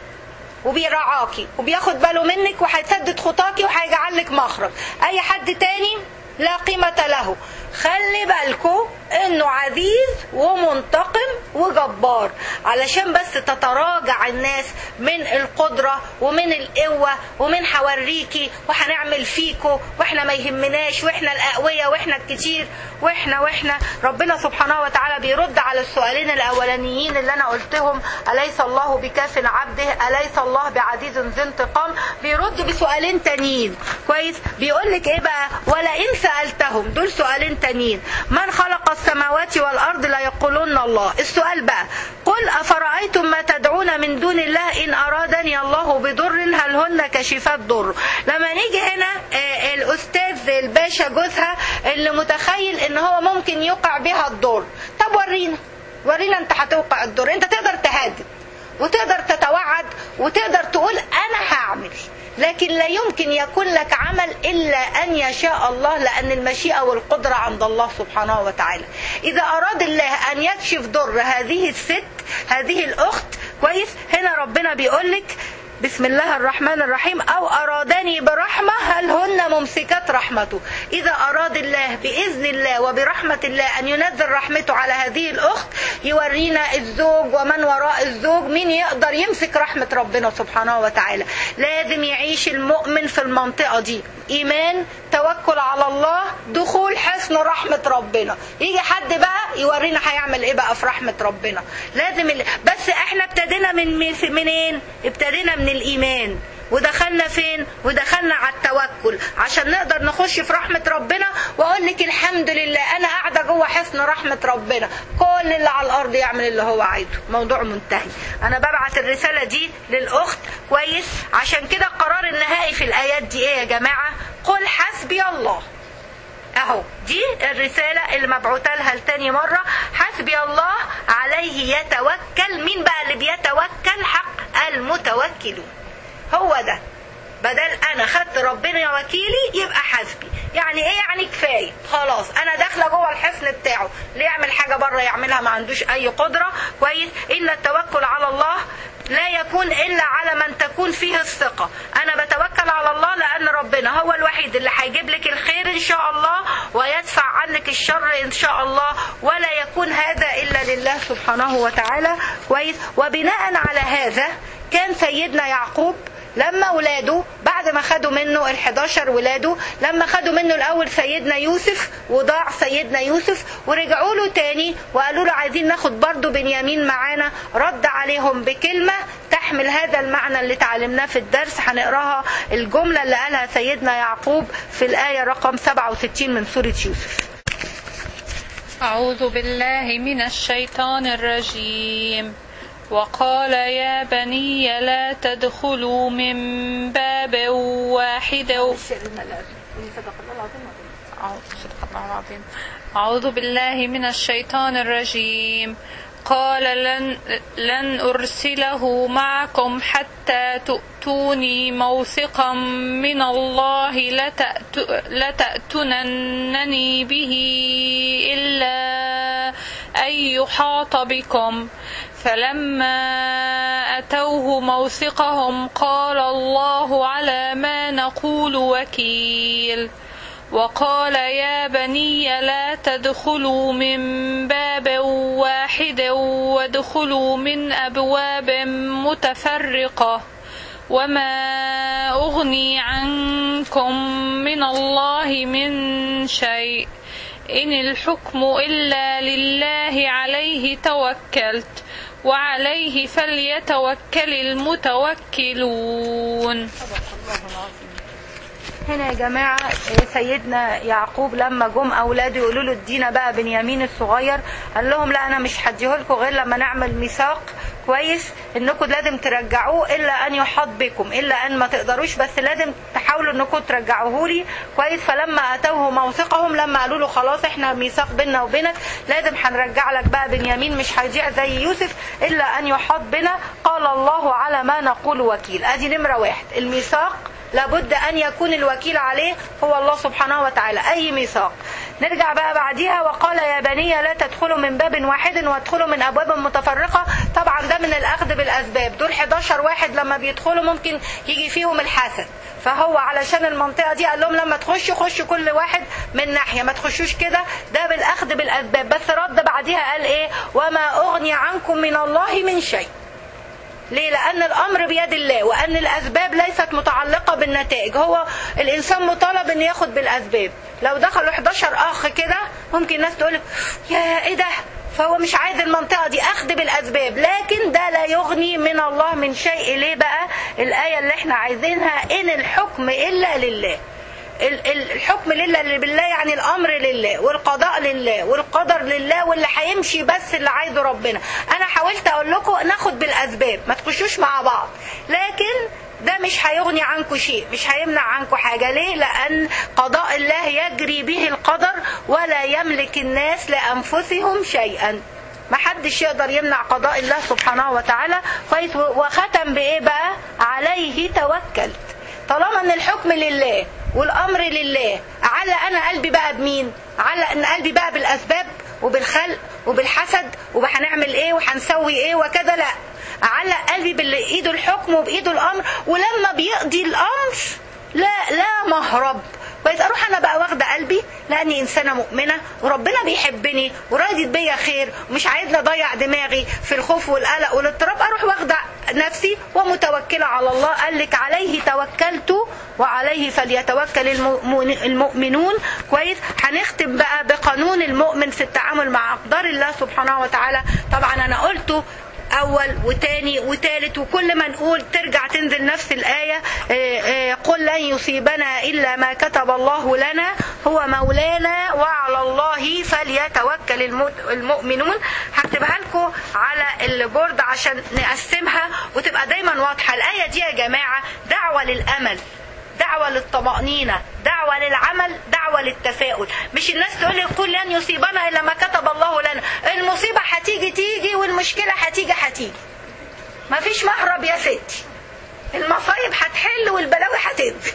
وبيرعاكي وبياخد باله منك وهيسدد خطاكي وهيجعل لك مخرج اي حد تاني لا قيمة له خلي بالكو انه عزيز ومنتقم وجبار علشان بس تتراجع الناس من القدرة ومن القوة ومن حوريكي وهنعمل فيكو واحنا ما يهمناش واحنا الاقوياء واحنا الكتير واحنا واحنا ربنا سبحانه وتعالى بيرد على السؤالين الاولانيين اللي انا قلتهم اليس الله بكاف عبده اليس الله بعزيز ذي انتقام بيرد بسؤالين تانيين كويس بيقول لك ايه بقى ولئن سالتهم دول سؤالين تانيين من خلق السماوات والارض لا يقولون الله السؤال بقى قل افرايتم ما تدعون من دون الله ان ارادني الله بضر هل هن كشفات ضر لما نيجي هنا آه، الاستاذ الباشا جوزها اللي متخيل ان هو ممكن يوقع بها الضر طب ورينا ورينا انت هتوقع الضر انت تقدر تهاجم وتقدر تتوعد وتقدر تقول انا هعمل لكن لا يمكن يكون لك عمل الا ان يشاء الله لان المشيئه والقدره عند الله سبحانه وتعالى اذا اراد الله ان يكشف ضر هذه الست هذه الاخت كويس هنا ربنا بيقول لك بسم الله الرحمن الرحيم أو أرادني برحمة هل هن ممسكات رحمته إذا أراد الله بإذن الله وبرحمة الله أن ينزل رحمته على هذه الأخت يورينا الزوج ومن وراء الزوج مين يقدر يمسك رحمة ربنا سبحانه وتعالى لازم يعيش المؤمن في المنطقة دي إيمان توكل على الله دخول حسن رحمة ربنا يجي حد بقى يورينا هيعمل ايه بقى في رحمة ربنا لازم ال... بس احنا ابتدينا من من- منين ابتدينا من الإيمان ودخلنا فين ودخلنا على التوكل عشان نقدر نخش في رحمة ربنا واقول لك الحمد لله انا قاعدة جوه حصن رحمة ربنا كل اللي على الارض يعمل اللي هو عايزه موضوع منتهي انا ببعت الرسالة دي للاخت كويس عشان كده القرار النهائي في الايات دي ايه يا جماعة قل حسبي الله اهو دي الرسالة اللي مبعوثة لها لتاني مرة حسبي الله عليه يتوكل مين بقى اللي بيتوكل حق المتوكلون هو ده بدل انا خدت ربنا وكيلي يبقى حسبي يعني ايه يعني كفايه خلاص انا داخله جوه الحصن بتاعه اللي يعمل حاجه بره يعملها ما عندوش اي قدره كويس ان التوكل على الله لا يكون الا على من تكون فيه الثقه انا بتوكل على الله لان ربنا هو الوحيد اللي هيجيب لك الخير ان شاء الله ويدفع عنك الشر ان شاء الله ولا يكون هذا الا لله سبحانه وتعالى كويس وبناء على هذا كان سيدنا يعقوب لما ولاده بعد ما خدوا منه ال11 ولاده لما خدوا منه الاول سيدنا يوسف وضاع سيدنا يوسف ورجعوا له تاني وقالوا له عايزين ناخد برضه بنيامين معانا رد عليهم بكلمه تحمل هذا المعنى اللي اتعلمناه في الدرس هنقراها الجمله اللي قالها سيدنا يعقوب في الايه رقم 67 من سوره يوسف أعوذ بالله من الشيطان الرجيم وقال يا بني لا تدخلوا من باب واحد أعوذ صدق الله العظيم. أعوذ بالله من الشيطان الرجيم قال لن, لن أرسله معكم حتى تؤتوني موثقا من الله لتأت لتأتونني به إلا أن يحاط بكم فلما أتوه موثقهم قال الله على ما نقول وكيل وقال يا بني لا تدخلوا من باب واحد وادخلوا من أبواب متفرقة وما أغني عنكم من الله من شيء إن الحكم إلا لله عليه توكلت وعليه فليتوكل المتوكلون هنا يا جماعة سيدنا يعقوب لما جم أولاده يقولوا له ادينا بقى بنيامين الصغير قال لهم لا أنا مش هديهولكم غير لما نعمل ميثاق كويس انكم لازم ترجعوه الا ان يحاط بكم الا ان ما تقدروش بس لازم تحاولوا انكم ترجعوه لي كويس فلما اتوه موثقهم لما قالوا له خلاص احنا ميثاق بيننا وبينك لازم هنرجع لك بقى بنيامين مش هيضيع زي يوسف الا ان يحاط بنا قال الله على ما نقول وكيل ادي نمره واحد الميثاق لابد ان يكون الوكيل عليه هو الله سبحانه وتعالى اي ميثاق نرجع بقى بعديها وقال يا بني لا تدخلوا من باب واحد وادخلوا من ابواب متفرقه طبعا ده من الاخذ بالاسباب دول 11 واحد لما بيدخلوا ممكن يجي فيهم الحسد فهو علشان المنطقه دي قال لهم لما تخشوا خشوا كل واحد من ناحيه ما تخشوش كده ده بالاخذ بالاسباب بس رد بعديها قال ايه وما اغني عنكم من الله من شيء ليه؟ لأن الأمر بيد الله وأن الأسباب ليست متعلقة بالنتائج هو الإنسان مطالب أن ياخد بالأسباب لو دخلوا 11 أخ كده ممكن الناس تقول يا إيه ده فهو مش عايز المنطقة دي أخذ بالأسباب لكن ده لا يغني من الله من شيء ليه بقى الآية اللي احنا عايزينها إن الحكم إلا لله الحكم لله اللي بالله يعني الامر لله والقضاء لله والقدر لله واللي هيمشي بس اللي عايزه ربنا انا حاولت اقول لكم ناخد بالاسباب ما تخشوش مع بعض لكن ده مش هيغني عنكم شيء مش هيمنع عنكم حاجة ليه لأن قضاء الله يجري به القدر ولا يملك الناس لأنفسهم شيئا ما حدش يقدر يمنع قضاء الله سبحانه وتعالى كويس وختم بإيه بقى عليه توكلت طالما ان الحكم لله والامر لله على انا قلبي بقى بمين على ان قلبي بقى بالاسباب وبالخلق وبالحسد وهنعمل ايه وهنسوي ايه وكذا لا على قلبي بايده الحكم وبايده الامر ولما بيقضي الامر لا لا مهرب بقيت اروح انا بقى واخده قلبي لاني انسانه مؤمنه وربنا بيحبني وراضي بيا خير ومش عايزني اضيع دماغي في الخوف والقلق والاضطراب اروح واخده نفسي ومتوكله على الله قال لك عليه توكلت وعليه فليتوكل المؤمنون كويس هنختم بقى بقانون المؤمن في التعامل مع اقدار الله سبحانه وتعالى طبعا انا قلته اول وتاني وتالت وكل ما نقول ترجع تنزل نفس الايه قل لن يصيبنا الا ما كتب الله لنا هو مولانا وعلى الله فليتوكل المؤمنون هكتبها لكم على البورد عشان نقسمها وتبقى دايما واضحه الايه دي يا جماعه دعوه للامل دعوة للطمأنينة دعوة للعمل دعوة للتفاؤل مش الناس تقول لي قل لن يصيبنا إلا ما كتب الله لنا المصيبة هتيجي تيجي والمشكلة هتيجي هتيجي ما فيش مهرب يا ستي المصايب هتحل والبلاوي هتنزل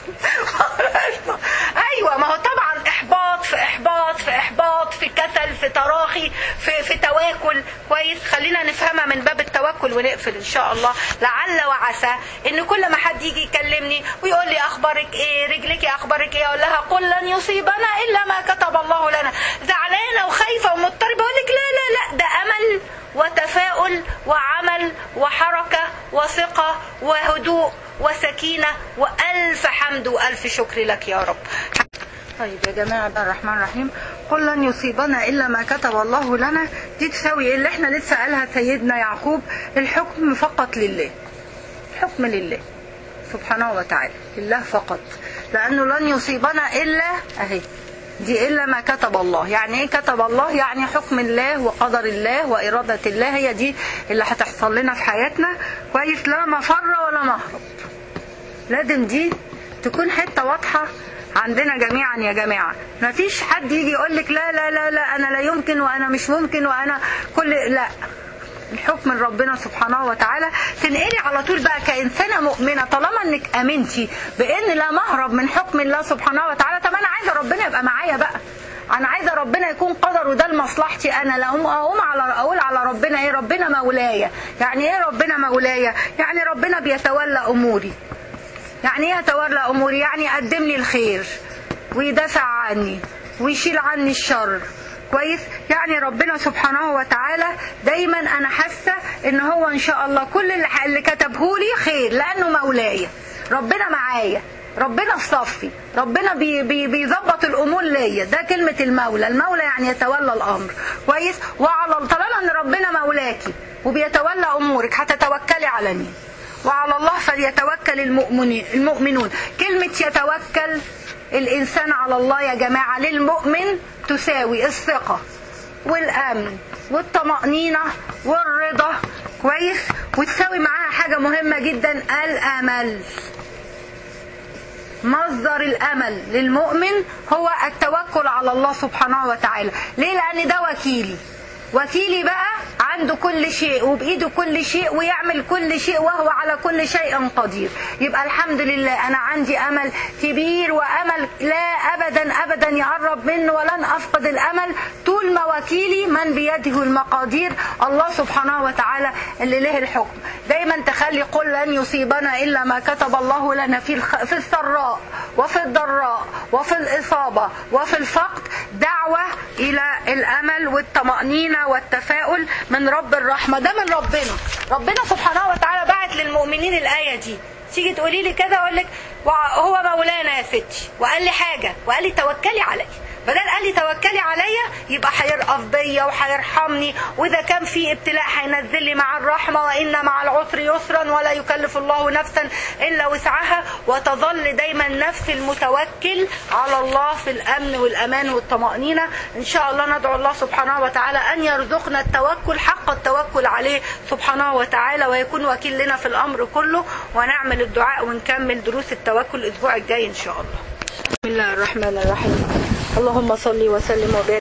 ايوه ما هو طبعا احباط في احباط في احباط في كسل في تراخي في في تواكل كويس خلينا نفهمها من باب التوكل ونقفل ان شاء الله لعل وعسى ان كل ما حد يجي يكلمني ويقول لي اخبارك ايه رجلك اخبارك ايه اقول لها قل لن يصيبنا الا ما كتب الله لنا زعلانه وخايفه ومضطربه اقول لك لا لا لا ده امل وتفاؤل وعمل وحركه وثقه وهدوء وسكينه والف حمد والف شكر لك يا رب طيب يا جماعة الرحمن الرحيم قل لن يصيبنا إلا ما كتب الله لنا دي تساوي اللي احنا لسه قالها سيدنا يعقوب الحكم فقط لله الحكم لله سبحانه وتعالى لله فقط لأنه لن يصيبنا إلا أهي دي إلا ما كتب الله يعني إيه كتب الله يعني حكم الله وقدر الله وإرادة الله هي دي اللي هتحصل لنا في حياتنا كويس لا مفر ولا مهرب لازم دي تكون حتة واضحة عندنا جميعا يا جماعة ما فيش حد يجي يقول لك لا لا لا لا أنا لا يمكن وأنا مش ممكن وأنا كل لا الحكم من ربنا سبحانه وتعالى تنقلي على طول بقى كإنسانة مؤمنة طالما انك امنتي بان لا مهرب من حكم الله سبحانه وتعالى طب انا عايزة ربنا يبقى معايا بقى انا عايزه ربنا يكون قدر وده لمصلحتي انا لا اقوم اقوم على اقول على ربنا ايه ربنا مولايا يعني ايه ربنا مولايا يعني ربنا بيتولى اموري يعني ايه يتولى اموري يعني يقدم لي الخير ويدافع عني ويشيل عني الشر كويس يعني ربنا سبحانه وتعالى دايما انا حاسه ان هو ان شاء الله كل اللي, اللي كتبه لي خير لانه مولاي ربنا معايا ربنا في صفي ربنا بي بي بيظبط الامور ليا ده كلمه المولى المولى يعني يتولى الامر كويس وعلى طالما ان ربنا مولاكي وبيتولى امورك هتتوكلي على مين وعلى الله فليتوكل المؤمنين المؤمنون كلمه يتوكل الانسان على الله يا جماعه للمؤمن تساوي الثقه والامن والطمانينه والرضا كويس وتساوي معاها حاجه مهمه جدا الامل مصدر الامل للمؤمن هو التوكل على الله سبحانه وتعالى ليه لان ده وكيلي وكيلي بقى عنده كل شيء وبايده كل شيء ويعمل كل شيء وهو على كل شيء قدير يبقى الحمد لله انا عندي امل كبير وامل لا ابدا ابدا يقرب منه ولن افقد الامل طول ما وكيلي من بيده المقادير الله سبحانه وتعالى اللي له الحكم دايما تخلي قل لن يصيبنا الا ما كتب الله لنا في الخ... في السراء وفي الضراء وفي الاصابه وفي الفقد دعوه الى الامل والطمانينه والتفاؤل من رب الرحمه ده من ربنا ربنا سبحانه وتعالى بعت للمؤمنين الايه دي تيجي تقولي لي كده اقول لك هو مولانا يا ستي وقال لي حاجه وقال لي توكلي عليا بدل قال لي توكلي عليا يبقى هيرقف بيا وهيرحمني واذا كان في ابتلاء هينزل لي مع الرحمه وان مع العسر يسرا ولا يكلف الله نفسا الا وسعها وتظل دايما نفس المتوكل على الله في الامن والامان والطمانينه ان شاء الله ندعو الله سبحانه وتعالى ان يرزقنا التوكل حق التوكل عليه سبحانه وتعالى ويكون وكيل لنا في الامر كله ونعمل الدعاء ونكمل دروس التوكل الاسبوع الجاي ان شاء الله بسم الله الرحمن الرحيم اللهم صل وسلم وبارك